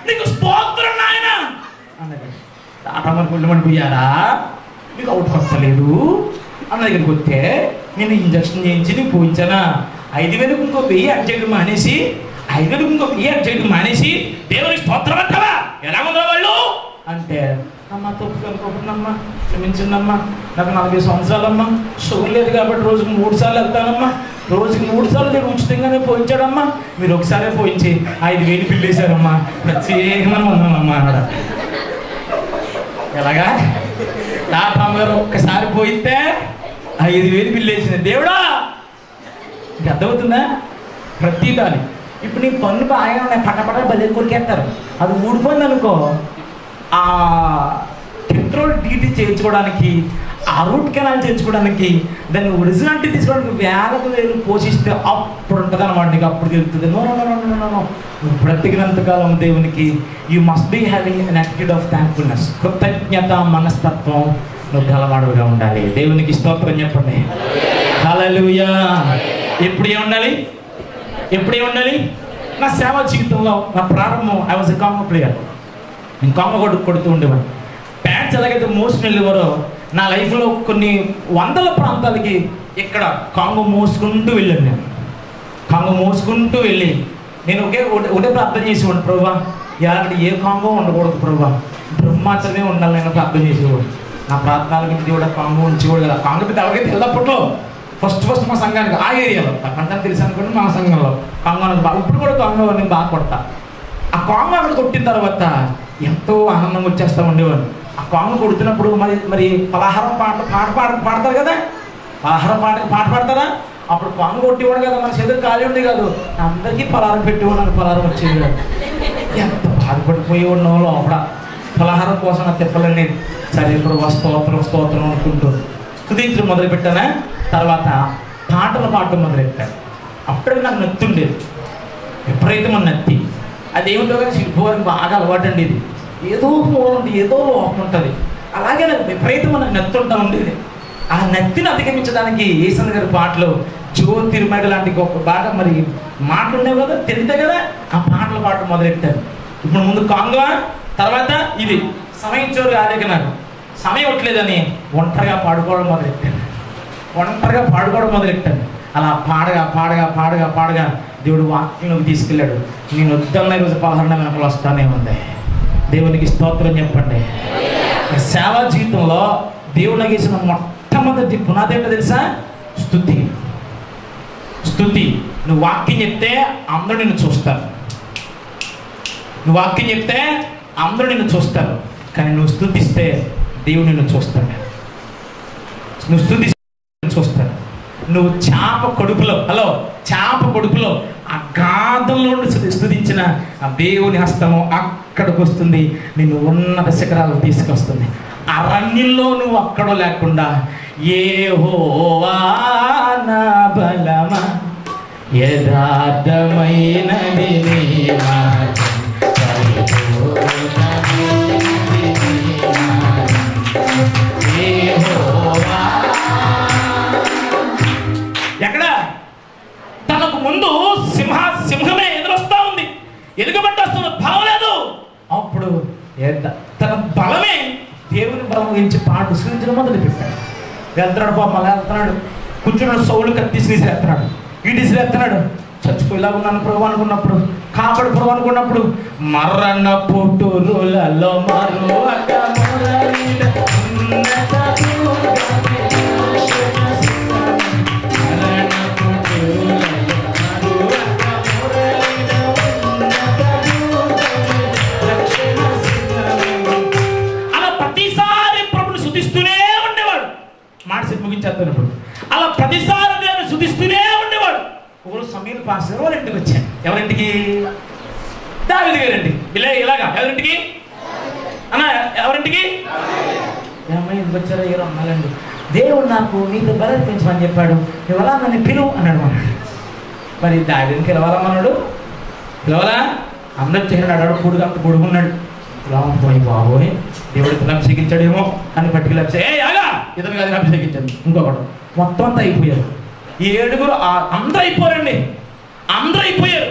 మనకు ఒళ్ళు మడిపోయారా మీకు అవుట్ వస్తలేదు అన్న దగ్గరికి వస్తే నేను ఇంజక్షన్ చేయించి నీకు పోయించానా ఐదు వేలకు ఇంకో వెయ్యి యాడ్ చేయడం మానేసి ఐదు వేలకు ఇంకో వెయ్యి యాడ్ చేయడం మానేసి దేవునికి స్తోత్రం అంటావా ఎలా ఉన్నారు వాళ్ళు అంటే అమ్మ తప్పు కనుకోకుండామ్మా క్షమించండమ్మా నాకు నలభై సంవత్సరాలమ్మా షుగర్ లేదు కాబట్టి రోజుకి మూడు సార్లు వెళ్తానమ్మా రోజుకి మూడు సార్లు నేను ఉచితంగానే పోయించాడమ్మా మీరు ఒకసారే పోయించి ఐదు వేలు పిల్లేశారమ్మా ప్రత్యేకమైన ఉందామమ్మా అన్నాడు ఎలాగా నా గారు ఒక్కసారి పోయితే ఐదు వేలు పిల్లేసింది దేవుడా నీకు అర్థమవుతుందా ప్రతి దాని ఇప్పుడు నీ పన్ను బాగా ఉన్నాయి పట్టపట్ట బలి కొరికేస్తారు అది ఊడిపోయింది అనుకో ఆ కంట్రోల్ డీటీ చేయించుకోవడానికి ఆ రూట్ కెనాల్ చేయించుకోవడానికి దాన్ని ఒరిజినాలిటీ తీసుకోవడానికి వేలకు వేలు పోషిస్తే అప్పుడు ఉంటుంది అనమాట నీకు అప్పుడు తెలుస్తుంది no no no no no no నువ్వు బ్రతికినంతకాలం దేవునికి you must be having an attitude of thankfulness కృతజ్ఞత మనస్తత్వం నువ్వు గలవాడుగా ఉండాలి దేవునికి స్తోత్రం చెప్పండి హల్లెలూయా ఎప్పుడు ఏం ఉండాలి ఎప్పుడు ఏం ఉండాలి నా సేవ జీవితంలో నా ప్రారంభం I was a conga player నేను కాంగో కొడు కొడుతూ ఉండేవాడిని ప్యాంట్స్ ఎలాగైతే మోసుకుని వెళ్ళేవారో నా లైఫ్లో కొన్ని వందల ప్రాంతాలకి ఇక్కడ కాంగో మోసుకుంటూ వెళ్ళాను నేను కాంగో మోసుకుంటూ వెళ్ళి నేను ఒకే ఒకటే- ఒకటే ప్రార్థన చేసేవాడు ప్రభా ఎలాంటి ఏ కాంగో ఉండకూడదు ప్రభా బ్రహ్మాచరమే ఉండాలి నేను ప్రార్థన చేసేవాడు నా ప్రార్థనలకి దేవుడు కాంగో ఉంచేవాడు కదా కాంగో పెద్ద ఎవరికైతే వెళ్ళప్పట్లో ఫస్ట్ ఫస్ట్ మా సంఘానికి ఆ ఏరియాలో నాకంతా తెలుసు అనుకోండి మా సంఘంలో కాంగో అనేది బాగా ఇప్పుడు కూడా కాంగో నేను బాగా కొడతా ఆ కాంగో అక్కడ కొట్టిన తర్వాత ఎంతో ఆనందం వచ్చేస్తా ఉండేవాడు ఆ కాంగో కొడుతున్నప్పుడు మరి మరి పలహారం పాట పాట పాడ పాడతారు కదా పలహారం పాట పాట పాడతారా అప్పుడు కాంగో కొట్టేవాడు కదా మన చేతులు ఖాళీ ఉండే కాదు అందరికీ పలహారం పెట్టేవాడు నాకు పలహారం వచ్చేది కాదు ఎంత బాధపడిపోయేవాడు నో లోపల పలహారం కోసం నా తిప్పలన్నీ సరే ఇప్పుడు స్తోత్రం స్తోత్రం అనుకుంటూ స్తుతించడం మొదలు పెట్టానా తర్వాత పాటలు పాడటం మొదలెట్టాను అప్పుడే నాకు నత్తి ఉండేది విపరీతమైన నత్తి అదేమిటో కానీ శిల్పవారికి బాగా అలవాటు అండి ఇది ఏదో మూలం ఉంటుంది ఏదో లోపం ఉంటుంది అలాగే నాకు విపరీతమైన నత్తి ఉంటా ఉండేది ఆ నత్తిని అధిగమించడానికి ఏసన్ గారి పాటలు జ్యోతిర్మగ లాంటి గొప్ప బాగా మరి మాటలు ఉండేవి కదా తెలితే కదా ఆ పాటలు పాడటం మొదలెట్టాను ఇప్పుడు ముందు కాంగా తర్వాత ఇది సమయం చోరు కాలేక నాకు సమయం ఇవ్వట్లేదని ఒంటరిగా పాడుకోవడం మొదలెట్టాను ఒంటరిగా పాడుకోవడం మొదలెట్టాను అలా పాడగా పాడగా పాడగా పాడగా దేవుడు వాక్యంలోకి తీసుకెళ్ళాడు నేను వద్దన్న రోజు పలహరణ వెనకలు వస్తానే ఉంది దేవునికి స్తోత్రం చెప్పండి ఈ సేవా జీవితంలో దేవుడు నాకు వేసిన మొట్టమొదటి పునాది ఏంటో తెలుసా స్థుతి స్థుతి నువ్వు వాక్యం చెప్తే అందరూ నిన్ను చూస్తారు నువ్వు వాక్యం చెప్తే అందరూ నిన్ను చూస్తారు కానీ నువ్వు స్థుతిస్తే దేవుడు నిన్ను చూస్తాడు నువ్వు స్థుతి చూస్తాడు నువ్వు చాప కొడుకులో హలో చాప కొడుకులో అగాధంలో ఉండి స్థుతి- స్థుతించిన ఆ దేవుని హస్తము అక్కడికి వస్తుంది నిన్ను ఉన్నత శిఖరాలకు తీసుకొస్తుంది అరణ్యంలో నువ్వు అక్కడ లేకుండా ఏ నా బలమా యథార్థమైనది నీ మార్గం. పరిపూర్ణమైనది నీ మార్గం. యెహోవా. ఎక్కడ తనకు ముందు సింహ సింహమే ఎదురొస్తా ఉంది ఎలుగుబంటి వస్తుంది పర్వాలేదు అప్పుడు ఎంత- తన బలమే దేవుని బలం గురించి పాటు సృజించడం మొదలు పెట్టాడు వెళ్తున్నాడు పాప అలా వెళ్తున్నాడు కూర్చున్నాడు సౌలు కత్తి విసిరేస్తున్నాడు ఇటు విసిరేస్తున్నాడు చచ్చిపోయేలా ఉన్నాను ప్రభు అనుకున్నప్పుడు కాపాడు ప్రభు అనుకున్నప్పుడు మరణ పుట్టురులలో మరువక మురళిన ఉన్నత దుర్గమే నాశన సింహమే. మరణ పుట్టురులలో మరువక మురళిన ఉన్నత దుర్గమే రక్షణ సింహమే. అలా ప్రతిసారి ప్రభుని శుతిస్తూనే ఉండేవాడు మాట చెప్పి ముగించేస్తాను ఇప్పుడు అలా ప్రతిసారి దేవుని శుతిస్తూనే ఉండేవాడు ఒకరు సమీర్ పాస్టర్ వాళ్ళ ఇంటికి వచ్చాను ఎవరింటికి దావిది గారింటి ఇలా ఇలాగా ఎవరింటికి అన్న ఎవరింటికి ఏమై ఎందుకు వచ్చారో ఏరో అన్నాలండి దేవుడు నాకు నీతో బలం పెంచమని చెప్పాడు ఇవాళ నన్ను పిలువు అన్నాడు మన మరి దావిదిని పిలవాలన్నాడు పిలవలా అందరూ చేరినాడు ఆడు పొడుగు అంత పొడుగున్నాడు రామ్ పోయి బాబోయ్ దేవుడు ఇతను అభిషేకించాడేమో అని పట్టుకెళ్ళి అభిషేక ఏ ఆగా ఇతను కాదు అభిషేకించాడు ఇంకొకడు మొత్తం అంతా అయిపోయారు ఈ ఏడుగురు ఆ- అందరూ అయిపోయారండి అందరూ అయిపోయారు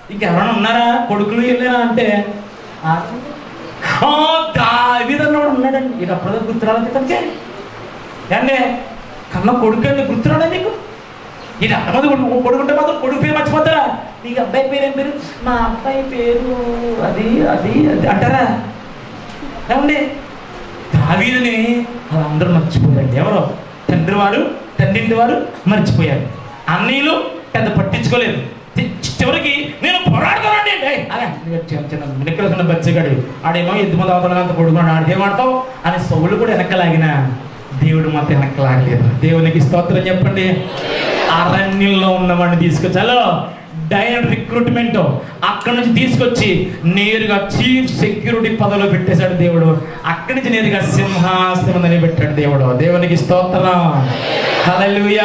ఇంకెవరైనా ఉన్నారా కొడుకులు వెళ్ళారా అంటే ఆ దావిదన్నవాడు ఉన్నాడు రాలేదండి ఇక అప్పుడు గుర్తు రాలేదు తనకే ఏండి కన్న కొడుకు గుర్తు రాలే నీకు ఇది అంతమంది కొడుకు కొడుకుంటే మాత్రం కొడుకు పేరు మర్చిపోతారా నీకు అబ్బాయి పేరు ఏం పేరు మా అబ్బాయి పేరు అది అది అది అంటారా ఏమండి దావీదుని వాళ్ళందరూ మర్చిపోయారు ఎవరో తండ్రి వారు తండ్రింటి వారు మర్చిపోయారు అన్నీలు పెద్ద పట్టించుకోలేదు చి- చివరికి నేను పోరాడతానండి ఏయ్, అలా చిన్న చిన్న మినక్కలున్న బచ్చగాడు ఆడేమో ఎద్దు మంది అవతల అంత కొడుకున్నాడు ఆడికేమాడతావు అని సౌలు కూడా వెనక్కలాగిన దేవుడు మాత్రం వెనక్కలాగలేదు దేవునికి స్తోత్రం చెప్పండి అరణ్యంలో ఉన్నవాడిని తీసుకొచ్చి హలో డైరెక్ట్ రిక్రూట్మెంట్ అక్కడ నుంచి తీసుకొచ్చి నేరుగా చీఫ్ సెక్యూరిటీ పదవిలో పెట్టేశాడు దేవుడు అక్కడి నుంచి నేరుగా సింహాసనం నిలబెట్టాడు దేవుడు దేవునికి స్తోత్రం హల్లెలూయా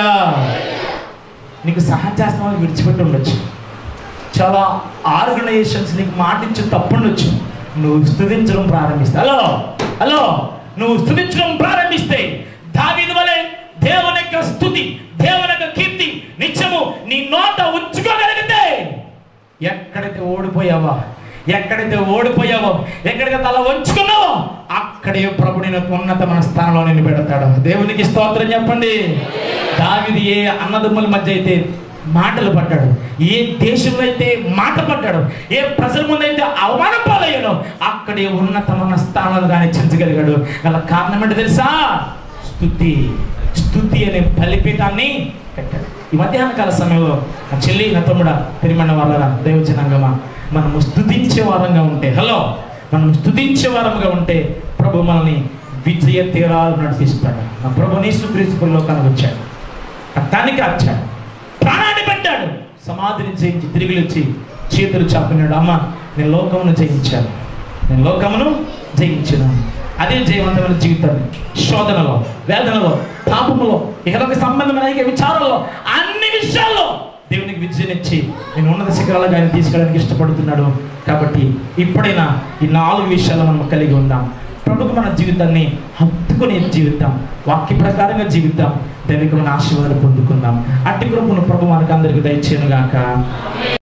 నీకు సహాయం చేస్తాం వాళ్ళు విడిచిపెట్టి ఉండొచ్చు చాలా ఆర్గనైజేషన్స్ నీకు మాటించి తప్పుండొచ్చు నువ్వు స్థుతించడం ప్రారంభిస్తే హలో హలో నువ్వు స్థుతించడం ప్రారంభిస్తే దావీదు వలె దేవుని యొక్క స్థుతి దేవుని యొక్క కీర్తి నిత్యము నీ నోట ఉంచుకోగలిగితే ఎక్కడైతే ఓడిపోయావో ఎక్కడైతే ఓడిపోయావో ఎక్కడైతే తల వంచుకున్నావో అక్కడే ప్రభు నేను ఉన్నతమైన స్థానంలో నేను పెడతాడు దేవునికి స్తోత్రం చెప్పండి దావిది ఏ అన్నదమ్ముల మధ్య అయితే మాటలు పడ్డాడు ఏ దేశంలో అయితే మాట పడ్డాడు ఏ ప్రజల ముందు అయితే అవమానం పాలయ్యాడో అక్కడే ఉన్నతమైన స్థానాలు కానీ చించగలిగాడు గల కారణం ఏంటో తెలుసా స్థుతి స్థుతి అనే బలిపీఠాన్ని పెట్టాడు ఈ మధ్యాహ్న కాల సమయంలో నా చెల్లి నా తమ్ముడ తిరిమన్న వాళ్ళ దైవజనాంగమా మనము స్థుతించే వారంగా ఉంటే హలో మనం స్థుతించే వారంగా ఉంటే ప్రభు మనల్ని విజయ తీరాలు నడిపిస్తాడు నా ప్రభు నీసుక్రీస్తు లోకానికి వచ్చాడు రక్తానికి వచ్చాడు ప్రాణాన్ని పెట్టాడు సమాధిని జయించి తిరిగి వచ్చి చేతులు చాపినాడు అమ్మ నేను లోకమును జయించాను నేను లోకమును జయించాను అదే జయవంతమైన జీవితాన్ని శోధనలో వేదనలో పాపములో ఇహలోక సంబంధమైన అనేక విచారాల్లో అన్ని విషయాల్లో దేవునికి విజయనిచ్చి నేను ఉన్నత శిఖరాలకు ఆయన తీసుకెళ్ళడానికి ఇష్టపడుతున్నాడు కాబట్టి ఇప్పుడైనా ఈ నాలుగు విషయాలు మనం కలిగి ఉందాం ప్రభుకు మన జీవితాన్ని హత్తుకునే జీవితం వాక్య ప్రకారంగా జీవితం దైవికమైన ఆశీర్వాదాలు పొందుకుందాం అట్టి కృపను ప్రభు మనకు అందరికి దయచేయను గాక